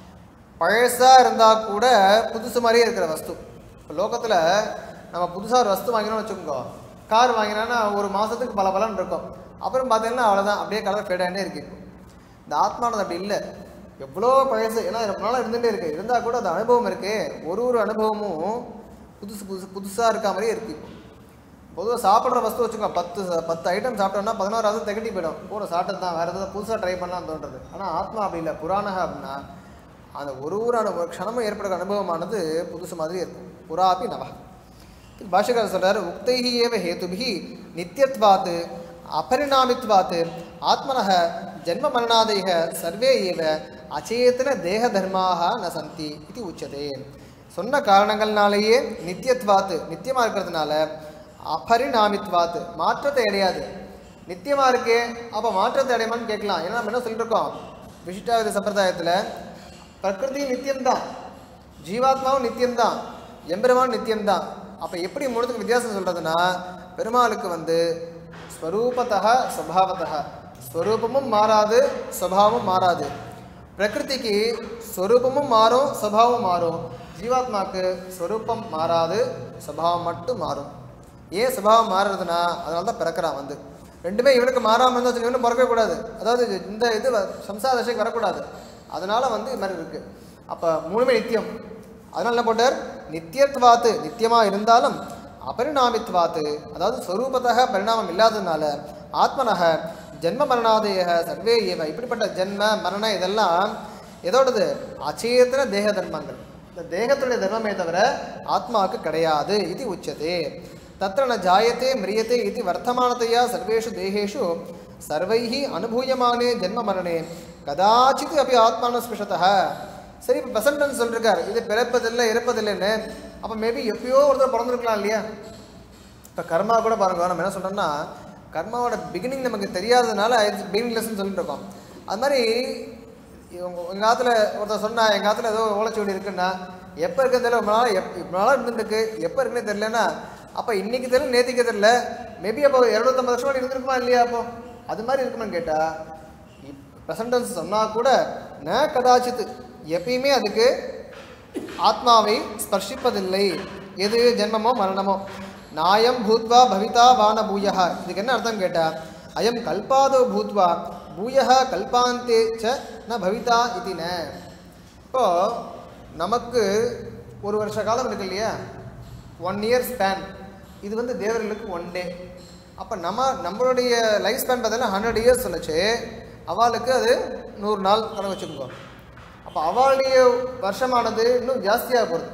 பழசா இருந்தா கூட புதுசு மாதிரியே இருக்கிற வஸ்து இப்போ லோகத்தில் நம்ம புதுசாக ஒரு வஸ்து வாங்கினோம்னு வச்சுக்கோங்க கார் வாங்கினோன்னா ஒரு மாதத்துக்கு பல பலன் இருக்கும் அப்புறம் பார்த்தீங்கன்னா அவ்வளோதான் அப்படியே கலர் ஃபேட் ஆகிட்டே இருக்கு இப்போ இந்த ஆத்மானது அப்படி இல்லை எவ்வளோ பழசு ஏன்னா ரொம்ப நாளாக இருந்துகிட்டே இருக்கு இருந்தால் கூட அந்த அனுபவம் இருக்கு ஒரு ஒரு அனுபவமும் புதுசு புதுசு புதுசாக இருக்க மாதிரியே இருக்கு இப்போ பொதுவாக சாப்பிட்ற வஸ்து வச்சுக்கோ பத்து ச- பத்து ஐட்டம் சாப்பிட்டோம்னா பதினோராவது திகட்டி போயிடும் கூட சாப்பிட்டது தான் வேறு எதாவது புதுசாக ட்ரை பண்ணலாம்னு தோன்றது ஆனால் ஆத்மா அப்படி இல்லை புராணக அப்படின்னா அந்த ஒரு ஒரு அனு ஒரு க்ஷணமும் ஏற்படுற அனுபவமானது புதுசு மாதிரி இருக்கும் புறாபி நவ பாஷகாரர் சொல்றாரு உக்தைஹி ஏவ ஹேதுபிஹி நித்தியத்வாத் அபரிணாமித்வாத் ஆத்மனः ஜன்ம மரணாதைக சர்வே ஏவ அச்சேதன தேக தர்மாக ந சந்தி இது உச்சதே சொன்ன காரணங்கள்னாலேயே நித்தியத்வாத்து நித்தியமா இருக்கிறதுனால அபரிணாமித்வாத்து மாற்றத்தை அடையாது நித்தியமா இருக்கே அப்ப மாற்றத்தை அடையுமான்னு கேட்கலாம் ஏன்னா நம்ம என்ன சொல்லிட்டு இருக்கோம் விசிஷ்டாவித சம்பிரதாயத்துல பிரகிருதி நித்தியம்தான் ஜீவாத்மாவும் நித்தியம்தான் எம்பெருமான் நித்தியம்தான் அப்ப எப்படி மூணுத்துக்கு வித்தியாசம் சொல்றதுன்னா பெருமாளுக்கு வந்து ஸ்வரூபத்தக ஸ்வபாவத்தக ஸ்வரூபமும் மாறாது ஸ்வபாவமும் மாறாது பிரகிருதிக்கு ஸ்வரூபமும் மாறும் ஸ்வபாவம் மாறும் ஜீவாத்மாக்கு ஸ்வரூபம் மாறாது ஸ்வபாவம் மட்டும் மாறும் ஏன் சுபாவம் மாறுறதுன்னா அதனால தான் பிறக்கிறான் வந்து ரெண்டுமே இவனுக்கு மாறாமல் இருந்தால் வச்சுக்கோ, இவனும் பிறக்கவே கூடாது அதாவது இந்த இது வ- சம்சார தசைக்கு வரக்கூடாது அதனால வந்து இது மாதிரி இருக்கு அப்போ மூணுமே நித்தியம் அதனால என்ன போட்டார் நித்தியத்வாத்து நித்தியமா இருந்தாலும் அபரிணாமித்வாத்து அதாவது ஸ்வரூபத்தக பரிணாமம் இல்லாததுனால ஆத்மனக ஜென்ம மரணாதய சர்வே ஏவ இப்படிப்பட்ட ஜென்ம மரண இதெல்லாம் எதோடது அச்சேதன தேக தர்மங்கள் இந்த தேகத்துடைய தர்மமே தவிர ஆத்மாவுக்கு கிடையாது இது உச்சதே தத்திர ந ஜாயத்தே மிரியத்தே இது வர்த்தமானதையா சர்வேஷு தேகேஷு சர்வைஹி அனுபூயமானே ஜென்ம மரணே கதாச்சித் அப்படி ஆத்மான ஸ்பிருஷத்தः சரி இப்போ பெசன்டன்ஸ் சொல்லிருக்காரு இது பிறப்பதில்லை இறப்பதில்லைன்னு அப்போ மேபி எப்பயோ ஒருத்தர் பிறந்திருக்கலாம் இல்லையா இப்போ கர்மா கூட பாருங்க நம்ம என்ன சொல்றோம்னா கர்மாவோட பிகினிங் நமக்கு தெரியாததுனால பிகினிங் லெசன் சொல்லிட்டு இருக்கோம் அது மாதிரி இவங்க எங்கள் காலத்தில் ஒருத்தர் சொன்னா எங்கள் காலத்தில் ஏதோ ஓலைச்சுவடி இருக்குன்னா எப்போ இருக்குன்னு தெரியல ரொம்ப நாள் எப் இவ்வளோ நாள் இருந்துருக்கு எப்போ இருக்குன்னு தெரியலன்னா அப்போ இன்னைக்கு தெரியல நேத்திக்கு தெரியல மேபி அப்போ இரநூத்தம்பது வருஷம் முன்னாடி இருந்திருக்குமா இல்லையா அப்போ அது மாதிரி இருக்குமான்னு கேட்டால் ப்ரெசன்டென்ஸ் சொன்னால் கூட ந கதாச்சித்து எப்பயுமே அதுக்கு ஆத்மாவை ஸ்பர்ஷிப்பதில்லை எது ஜென்மமோ மரணமோ நாயம் பூத்வா பவிதா வான பூயः இதுக்கு என்ன அர்த்தம் கேட்டா அயம் கல்பாதோ பூத்வா பூயः கல்பாந்தே ச ந பவிதா இது ந இப்போ நமக்கு ஒரு வருஷ காலம் இருக்கு இல்லையா ஒன் இயர் ஸ்பேன் இது வந்து தேவர்களுக்கு ஒன் டே அப்போ நம்ம நம்மளுடைய லைஃப் ஸ்பேன் பார்த்தீங்கன்னா ஹண்ட்ரட் இயர்ஸ் சொல்லுச்சு அவளுக்கு அது நூறு நாள் கணக்கு வச்சுக்கோங்க அப்போ அவளுடைய வருஷமானது இன்னும் ஜாஸ்தியாக போகுது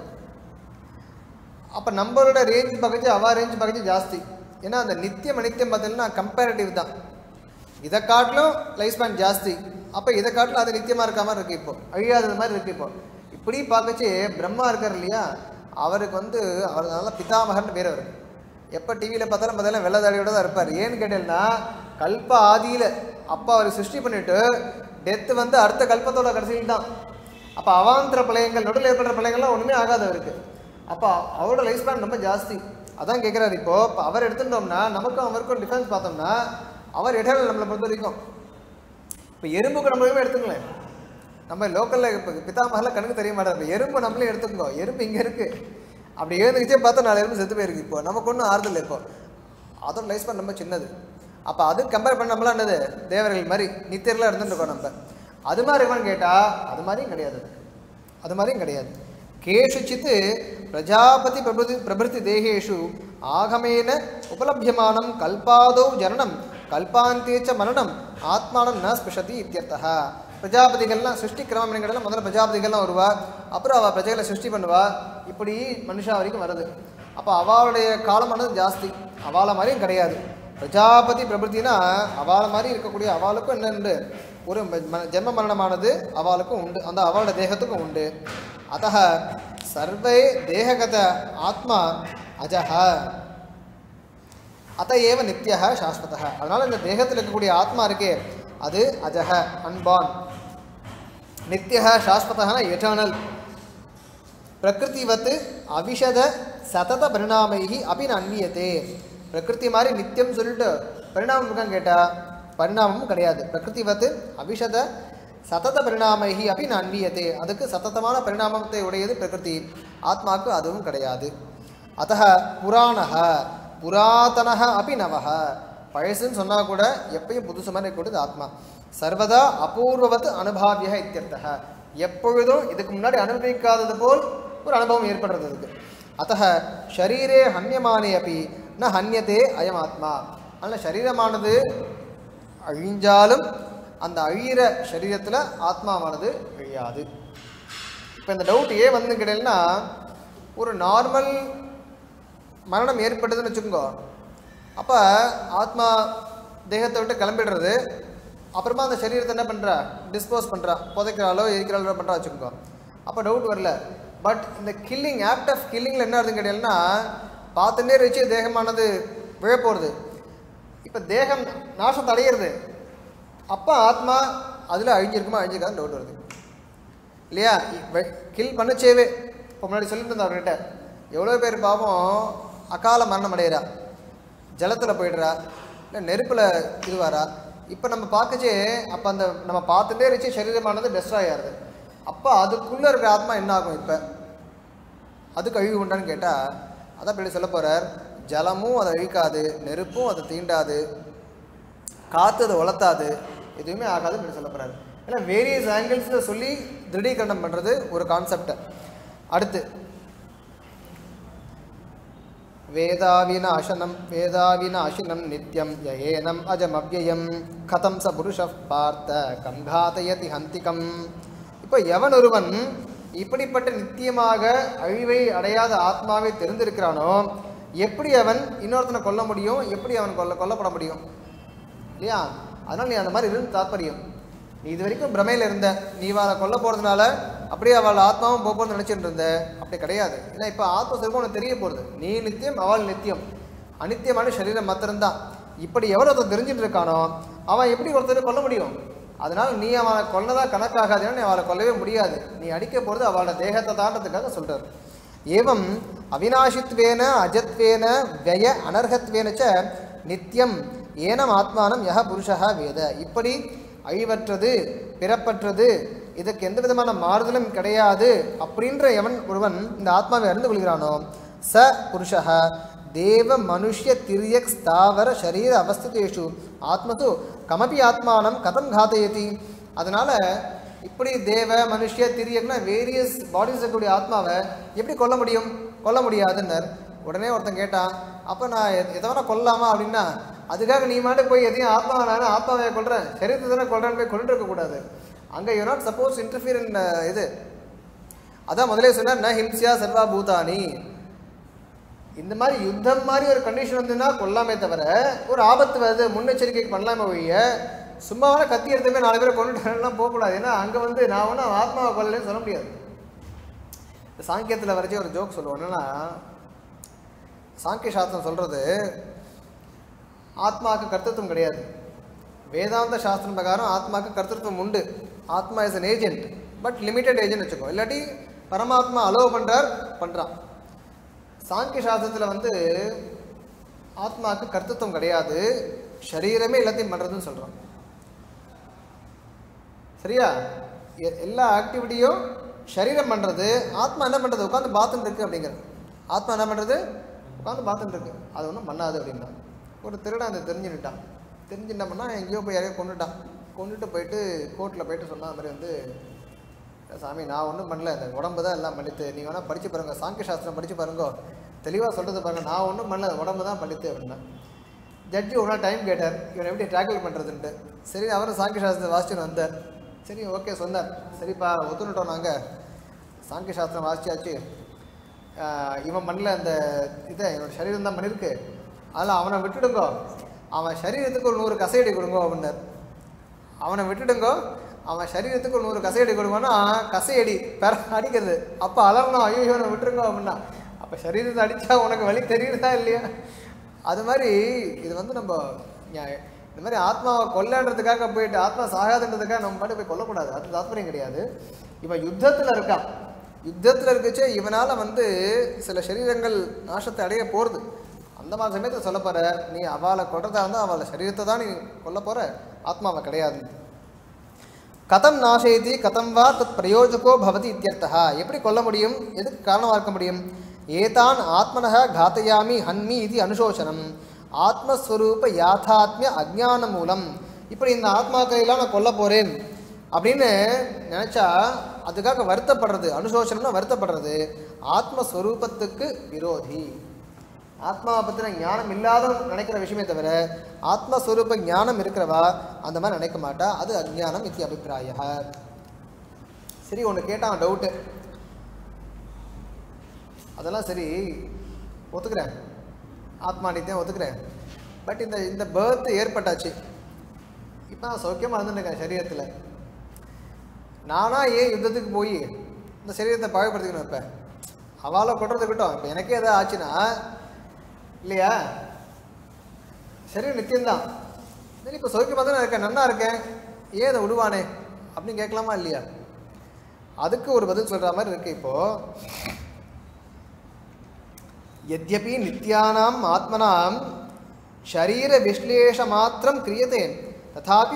அப்போ நம்மளோட ரேஞ்ச் பக்கத்து அவ ரேஞ்ச் பக்கத்து ஜாஸ்தி ஏன்னா அந்த நித்தியம் அனித்தியம் பார்த்தீங்கன்னா கம்பேரிட்டிவ் தான் இதை காட்டிலும் லைஃப் ஸ்பேன் ஜாஸ்தி அப்போ இதை காட்டிலும் அது நித்தியமாக இருக்க மாதிரி இருக்குது இப்போ அழியாதது மாதிரி இருக்குது இப்போ இப்படி பார்க்கச்சு பிரம்மா இருக்கார் இல்லையா அவருக்கு வந்து அவர் நல்ல பிதாமகன் பேர் அவர் எப்போ டிவியில் பார்த்தாலும் பார்த்தாலும் வெள்ளதாடியோட தான் இருப்பார் ஏன்னு கேட்டீங்கன்னா கல்ப ஆதியில் அப்பா அவர் சிருஷ்டி பண்ணிட்டு டெத்து வந்து அடுத்த கல்பத்தோட கடைசியில் தான் அப்போ அவாந்திர பிரளயங்கள் நடுவில் ஏற்படுற பிரளயங்கள்லாம் ஒன்றுமே ஆகாது அவருக்கு அப்போ அவரோட லைஃப் ஸ்பேன் ரொம்ப ஜாஸ்தி அதான் கேட்குறாரு இப்போ இப்போ அவர் எடுத்துட்டோம்னா நமக்கும் அவருக்கும் டிஃபரன்ஸ் பார்த்தோம்னா அவர் எட்டர்னல் நம்மளை பொறுத்த வரைக்கும் இப்போ எறும்புக்கு நம்மளுமே எடுத்துங்களேன் நம்ம லோக்கலில் இப்போ பிதாமகலாம் கணக்கு தெரிய மாட்டார் இப்போ எறும்பு நம்மளே எடுத்துக்கோ எறும்பு இங்கே இருக்குது அப்படி எழுந்துக்கிச்சே பார்த்தா நாலு எறும்பு செத்து போயிருக்கு இப்போ நமக்கு ஒன்றும் ஆறுதல் இப்போ அதோட லைஃப் ஸ்பேன் ரொம்ப சின்னது அப்போ அதுக்கு கம்பேர் பண்ண நம்மளாம் என்னது தேவர்கள் மாதிரி நித்தியர்களாக இருந்துட்டு இருக்கோம் நம்ம அது மாதிரி இருக்குமான்னு கேட்டால் அது மாதிரியும் கிடையாது அது மாதிரியும் கிடையாது கேஷுச்சித் பிரஜாபதி பிரபுதி பிரபிருத்தி தேகேஷு ஆகமேன உபலபியமானம் கல்பாதோ ஜனனம் கல்பாந்தே ச மரணம் ஆத்மானம் ந ஸ்பிருஷதி இத்தியர்த்தः பிரஜாபதிகள்லாம் சிருஷ்டி கிரமம் என்னங்கிறதுல முதல்ல பிரஜாபதிகள்லாம் வருவா அப்புறம் அவள் பிரஜைகளை சிருஷ்டி பண்ணுவா இப்படி மனுஷா வரைக்கும் வருது அப்போ அவளுடைய காலமானது ஜாஸ்தி அவளை மாதிரியும் கிடையாது பிரஜாபதி பிரபுத்தினா அவளை மாதிரி இருக்கக்கூடிய அவளுக்கும் என்ன உண்டு ஒரு ம- ம- ஜென்ம மரணமானது அவளுக்கும் உண்டு அந்த அவளோட தேகத்துக்கும் உண்டு அத்த சர்வே தேககத ஆத்மா அஜஹ அத ஏவ நித்யஹ சாஸ்வதः அதனால இந்த தேகத்தில் இருக்கக்கூடிய ஆத்மா இருக்கே அது அஜஹ அன்பான் நித்யஹ சாஸ்வதஹன எட்டர்னல் பிரகிருதிவத் அவிஷத சதத பரிணாமைகி அபி அன்வியத்தே பிரகிருதி மாதிரி நித்தியம் சொல்லிட்டு பரிணாமம் இருக்கான்னு கேட்டால் பரிணாமமும் கிடையாது பிரகிருதிவத் அவிஷத சதத பரிணாமைகி அபி அன்வியத்தே அதுக்கு சததமான பரிணாமத்தை உடையது பிரகிருதி ஆத்மாவுக்கு அதுவும் கிடையாது அத்த புராணக புராதனக அபி நவக பழசுன்னு சொன்னால் கூட எப்பயும் புதுசு மாதிரி இருக்கக்கூடியது ஆத்மா சர்வதா அபூர்வவத் அனுபாவிய இத்தியர்த்தக எப்பொழுதும் இதுக்கு முன்னாடி அனுபவிக்காதது போல் ஒரு அனுபவம் ஏற்படுறது அதுக்கு அத்த ஷரீரே ஹன்யமானே அப்படி ந ஹன்யதே அயம் ஆத்மா அதனால் சரீரமானது அழிஞ்சாலும் அந்த அழியிற சரீரத்தில் ஆத்மாவானது அழியாது இப்போ இந்த டவுட் ஏன் வந்து கிடையாதுன்னா ஒரு நார்மல் மரணம் ஏற்பட்டதுன்னு வச்சுக்கோங்க அப்போ ஆத்மா தேகத்தை விட்டு கிளம்பிடுறது அப்புறமா அந்த சரீரத்தை என்ன பண்ணுறா டிஸ்போஸ் பண்ணுறா புதைக்கிறாளோ எரிக்கிறாளோ பண்ணுறா வச்சுக்கோங்க அப்போ டவுட் வரல பட் இந்த கில்லிங் ஆக்ட் ஆஃப் கில்லிங்கில் என்ன ஆகுதுன்னு கேட்டீங்கன்னா பார்த்துட்டே வச்சு தேகமானது விழப்போகிறது இப்போ தேகம் நாசத்தை அடையிறது அப்போ ஆத்மா அதில் அழிஞ்சிருக்குமா அழிஞ்சிருக்காதுன்னு டவுட் வருது இல்லையா கில் பண்ணச்சேவே இப்போ முன்னாடி சொல்லிட்டு இருந்தேன் அவர்கிட்ட எவ்வளோ பேர் பாவம் அகால மரணம் அடையிறா ஜலத்தில் போயிடுறா இல்லை நெருப்பில் இதுவாரா இப்போ நம்ம பார்க்கச்சே அப்போ அந்த நம்ம பார்த்துட்டே இருந்துச்சு சரீரமானது டெஸ்ட்ராய் ஆகுது அப்போ அதுக்குள்ளே இருக்கிற ஆத்மா என்ன ஆகும் இப்போ அதுக்கு அழிவு உண்டான்னு கேட்டால் அதான் இப்படி சொல்ல போகிறார் ஜலமும் அதை அழிக்காது நெருப்பும் அதை தீண்டாது காற்று அதை உலர்த்தாது எதுவுமே ஆகாதுன்னு இப்படி சொல்ல போகிறாரு ஏன்னா வேரியஸ் ஆங்கிள்ஸில் சொல்லி திருடீகரணம் பண்ணுறது ஒரு கான்செப்ட் அடுத்து வேதாவிநாசனம் வேதாவிநாசினம் நித்யம் யேனம் அஜமவ்யயம் கதம் ச புருஷ பார்த்த கம் காதயதி ஹந்திகம் இப்போ எவன் ஒருவன் இப்படிப்பட்ட நித்தியமாக அழிவை அடையாத ஆத்மாவை தெரிந்திருக்கிறானோ எப்படி அவன் இன்னொருத்தனை கொல்ல முடியும் எப்படி அவன் கொல்ல கொல்லப்பட முடியும் இல்லையா அதனால் நீ அந்த மாதிரி இருந்து தாத்பரியம் நீ இது வரைக்கும் பிரமையில் இருந்த நீ அவளை கொல்ல போகிறதுனால அப்படியே அவள் ஆத்மாவும் போக போகிறது நினச்சிட்டு இருந்த அப்படி கிடையாது ஏன்னா இப்போ ஆத்ம சுரூபம் உனக்கு தெரிய போகிறது நீ நித்தியம் அவள் நித்தியம் அனித்தியமான சரீரம் மாத்திரம்தான் இப்படி எவன் ஒருத்தன் தெரிஞ்சுட்டு இருக்கானோ அவன் எப்படி ஒருத்தரை கொல்ல முடியும் அதனால் நீ அவனை கொல்லதா கணக்காகாதுன்னா நீ அவளை கொல்லவே முடியாது நீ அடிக்க போகிறது அவளோட தேகத்தை தாண்டதுக்காக சொல்கிறார் ஏவம் அவிநாசித்வேன அஜத்வேன व्यय அனர்ஹத்வேன ச நித்தியம் ஏனம் ஆத்மானம் யஹ புருஷா வேத இப்படி அழிவற்றது பிறப்பற்றது இதுக்கு எந்த விதமான மாறுதலும் கிடையாது அப்படின்ற எவன் ஒருவன் இந்த ஆத்மாவை அறிந்து கொள்கிறானோ ச புருஷா தேவ மனுஷ்ய திரியக் ஸ்தாவர சரீர அவஸ்திதேஷு ஆத்மது கமபி ஆத்மானம் கதம் காத்தயதி அதனால இப்படி தேவ மனுஷ்ய திரியக்னா வேரியஸ் பாடிஸ் இருக்கக்கூடிய ஆத்மாவை எப்படி கொல்ல முடியும் கொல்ல முடியாதுன்னர் உடனே ஒருத்தன் கேட்டான் அப்போ நான் எத- எதை வேணா கொல்லலாமா அப்படின்னா அதுக்காக நீ மாட்டு போய் எதையும் ஆத்மாவை நான் ஆத்மாவை கொல்றேன் சரீரத்தை தானே கொல்றேன்னு போய் கொண்டு இருக்கக்கூடாது அங்கே you not suppose interfere in இது அதான் முதலே சொன்னார் ந ஹிம்சியா சர்வா பூதானி இந்த மாதிரி யுத்தம் மாதிரி ஒரு கண்டிஷன் வந்துன்னா கொல்லாமே தவிர ஒரு ஆபத்து வருது முன்னெச்சரிக்கை பண்ணலாமே ஒழிய சும்மாவான கத்தி எடுத்துமே நாலு பேரை கொண்டுட்டாலாம் போகக்கூடாது ஏன்னா அங்கே வந்து நான் ஒன்றும் ஆத்மாவை கொல்லலைன்னு சொல்ல முடியாது இந்த சாங்கியத்தில் வரைச்சி ஒரு ஜோக் சொல்லுவோம் என்னன்னா சாங்கிய சாஸ்திரம் சொல்கிறது ஆத்மாவுக்கு கர்த்தத்துவம் கிடையாது வேதாந்த சாஸ்திரம் பிரகாரம் ஆத்மாவுக்கு கர்த்தத்துவம் உண்டு atma is an agent but limited agent வச்சுக்கோ இல்லாட்டி பரமாத்மா அலோவ் பண்ணுறார் பண்ணுறான் சாங்கிய சாஸ்திரத்தில் வந்து ஆத்மாவுக்கு கர்த்தத்துவம் கிடையாது சரீரமே எல்லாத்தையும் பண்ணுறதுன்னு சொல்கிறோம் சரியா எ- எல்லா ஆக்டிவிட்டியும் சரீரம் பண்ணுறது ஆத்மா என்ன பண்ணுறது உட்காந்து பார்த்துட்டு இருக்கு அப்படிங்கிறது ஆத்மா என்ன பண்ணுறது உட்காந்து பார்த்துட்டு இருக்கு அது ஒன்றும் பண்ணாது அப்படின்னா ஒரு திருடன் அதை தெரிஞ்சுக்கிட்டான் தெரிஞ்சு என்ன பண்ணா எங்கேயோ போய் யாரையோ கொண்டுட்டான் கொண்டுட்டு போயிட்டு கோர்ட்டில் போயிட்டு சொன்ன மாதிரி வந்து சாமி நான் ஒன்றும் பண்ணல இந்த உடம்பு தான் எல்லாம் பண்ணித்து நீ வேணால் படித்து பாருங்க சாங்கிய சாஸ்திரம் படித்து பாருங்க தெளிவாக சொல்கிறது பாருங்க நான் ஒன்றும் பண்ணல இந்த உடம்பு தான் பண்ணித்து அப்படின்னா ஜட்ஜி ஒரு நாள் டைம் கேட்டார் இவன் எப்படி டேக்கிள் பண்ணுறதுன்ட்டு சரி அவரும் சாங்கிய சாஸ்திரத்தை வாசிச்சுன்னு வந்தார் சரி ஓகே சொன்னார் சரிப்பா ஒத்துணுட்டோம் நாங்கள் சாங்கிய சாஸ்திரம் வாசிச்சாச்சு ஆஹ் இவன் பண்ணல அந்த இதை என்னோட சரீரம் தான் பண்ணியிருக்கு அதில் அவனை விட்டுடுங்கோ அவன் சரீரத்துக்கு ஒரு நூறு கசையடி கொடுங்கோ அப்படின்னார் அவனை விட்டுடுங்கோ அவன் சரீரத்துக்கு ஒரு நூறு கசையடி கொடுங்கன்னா கசையடி பெற அடிக்கிறது அப்போ அலறணும் ஐயோ இவனை விட்டுருங்க அப்படின்னா அப்போ சரீரத்தை அடித்தா உனக்கு வலி தெரியுறதா இல்லையா அது மாதிரி இது வந்து நம்ம நியாய- இந்த மாதிரி ஆத்மாவை கொல்லன்றதுக்காக போயிட்டு ஆத்மா சாகாதுன்றதுக்காக நம்ம பாட்டு போய் கொல்லக்கூடாது அது தாத்பரியம் கிடையாது இவன் யுத்தத்தில் இருக்கான் யுத்தத்தில் இருக்கச்சே இவனால் வந்து சில சரீரங்கள் நாசத்தை அடைய போகிறது அந்த மாதிரி சமயத்தில் சொல்ல போகிற நீ அவளை கொல்றதா இருந்தால் அவளை சரீரத்தை தான் நீ கொல்ல போகிற ஆத்மாவை கிடையாது கதம் நாசயதி கதம் வா தத் பிரயோஜகோ பவதி இத்தியர்த்தா எப்படி கொல்ல முடியும் எதுக்கு காரணமாக இருக்க முடியும் ஏதான் ஆத்மனः காத்தயாமி ஹன்மி இது அனுசோசனம் ஆத்மஸ்வரூப யாதாத்மிய அஜ்ஞான மூலம் இப்படி இந்த ஆத்மாக்களையெல்லாம் நான் கொல்ல போகிறேன் அப்படின்னு நினச்சா அதுக்காக வருத்தப்படுறது அனுசோசனம்னா வருத்தப்படுறது ஆத்மஸ்வரூபத்துக்கு விரோதி ஆத்மாவை பற்றின ஞானம் இல்லாதவன் நினைக்கிற விஷயமே தவிர ஆத்மஸ்வரூப ஞானம் இருக்கிறவா அந்த மாதிரி நினைக்க மாட்டா அது அஜ்ஞானம் இத்தி அபிப்பிராய சரி ஒன்று கேட்டான் டவுட்டு அதெல்லாம் சரி ஒத்துக்கிறேன் ஆத்மா நித்தியம் ஒத்துக்கிறேன் பட் இந்த இந்த பேர்த் ஏற்பட்டாச்சு இப்போ நான் சௌக்கியமாக இருந்துருக்கேன் சரீரத்தில் நானா ஏன் யுத்தத்துக்கு போய் இந்த சரீரத்தை பாகப்படுத்திக்கணும் இப்போ அவளை கொட்டுறது இருக்கட்டும் இப்போ எனக்கே எதாவது ஆச்சுன்னா இல்லையா சரி நித்தியம்தான் சரி இப்போ சௌக்கியமாக தானே இருக்கேன் நன்னா இருக்கேன் ஏன் அதை விடுவானே அப்படின்னு கேட்கலாமா இல்லையா அதுக்கு ஒரு பதில் சொல்கிற மாதிரி இருக்கு இப்போ यद्यपि नित्यानाम् आत्मनां शरीरविश्लेषमात्रं क्रियते तथापि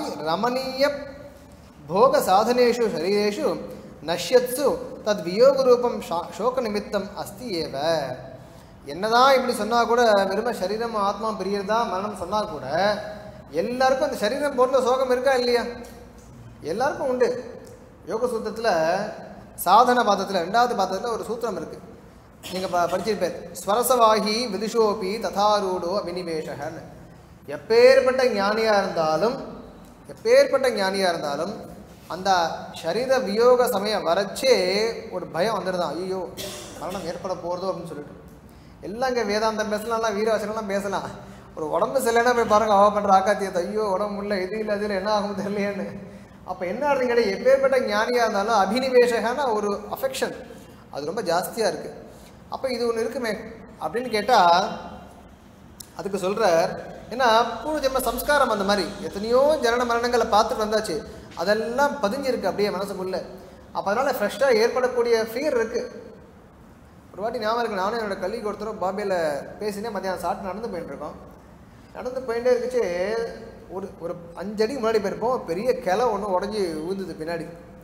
रमणीयभोगसाधनेषु शरीरेषु नश्यत्सु तद्वियोगरूपं शा शोकनिमित्तम् अस्ति एव என்னதான் இப்படி சொன்னால் கூட வெறும சரீரம் ஆத்மா பிரியறதா மரணம் சொன்னால் கூட எல்லாருக்கும் அந்த சரீரம் பொருள் சோகம் இருக்கா இல்லையா எல்லாருக்கும் உண்டு யோக சூத்திரத்தில் சாதன பாதத்தில் ரெண்டாவது பாதத்தில் ஒரு சூத்திரம் இருக்குது நீங்கள் ப படிச்சிருப்பேன் ஸ்வரசவாகி விதுஷோபி ததாரூடோ அபினிவேஷகன் எப்பேற்பட்ட ஞானியாக இருந்தாலும் எப்பேற்பட்ட ஞானியாக இருந்தாலும் அந்த சரீர வியோக சமயம் வரச்சே ஒரு பயம் வந்துடுதான் ஐயோ மரணம் ஏற்பட போகிறதோ அப்படின்னு சொல்லிட்டு எல்லாம் இங்கே வேதாந்தம் பேசலாம் வீரவாசனம்லாம் பேசலாம் ஒரு உடம்பு சரியில்லைன்னா போய் பாருங்க அவ பண்ணுற ஆக்காத்தியத்தை ஐயோ உடம்பு முடியல இது இல்லை அது இல்லை என்ன ஆகும் தெரியலையேன்னு அப்போ என்ன ஆகுதுங்க எப்பேற்பட்ட ஞானியாக இருந்தாலும் அபினிவேஷகான ஒரு அஃபெக்ஷன் அது ரொம்ப ஜாஸ்தியாக இருக்குது அப்போ இது ஒன்று இருக்குமே அப்படின்னு கேட்டால் அதுக்கு சொல்கிறார் ஏன்னா பூர்வ ஜென்ம சம்ஸ்காரம் அந்த மாதிரி எத்தனையோ ஜனன மரணங்களை பார்த்துட்டு வந்தாச்சு அதெல்லாம் பதிஞ்சிருக்கு அப்படியே மனசுக்குள்ளே அப்போ அதனால் ஃப்ரெஷ்ஷாக ஏற்படக்கூடிய ஃபியர் இருக்குது ஒரு வாட்டி ஞாபகம் இருக்கு நானும் என்னோட கல்விக்கு ஒருத்தரும் பாம்பேயில் பேசினே மத்தியானம் சாப்பிட்டு நடந்து போயிட்டு இருக்கோம் நடந்து போயிட்டே இருக்குச்சு ஒரு ஒரு அஞ்சடி முன்னாடி போயிருப்போம் பெரிய கிளை ஒன்று உடஞ்சி விழுந்தது பின்னாடி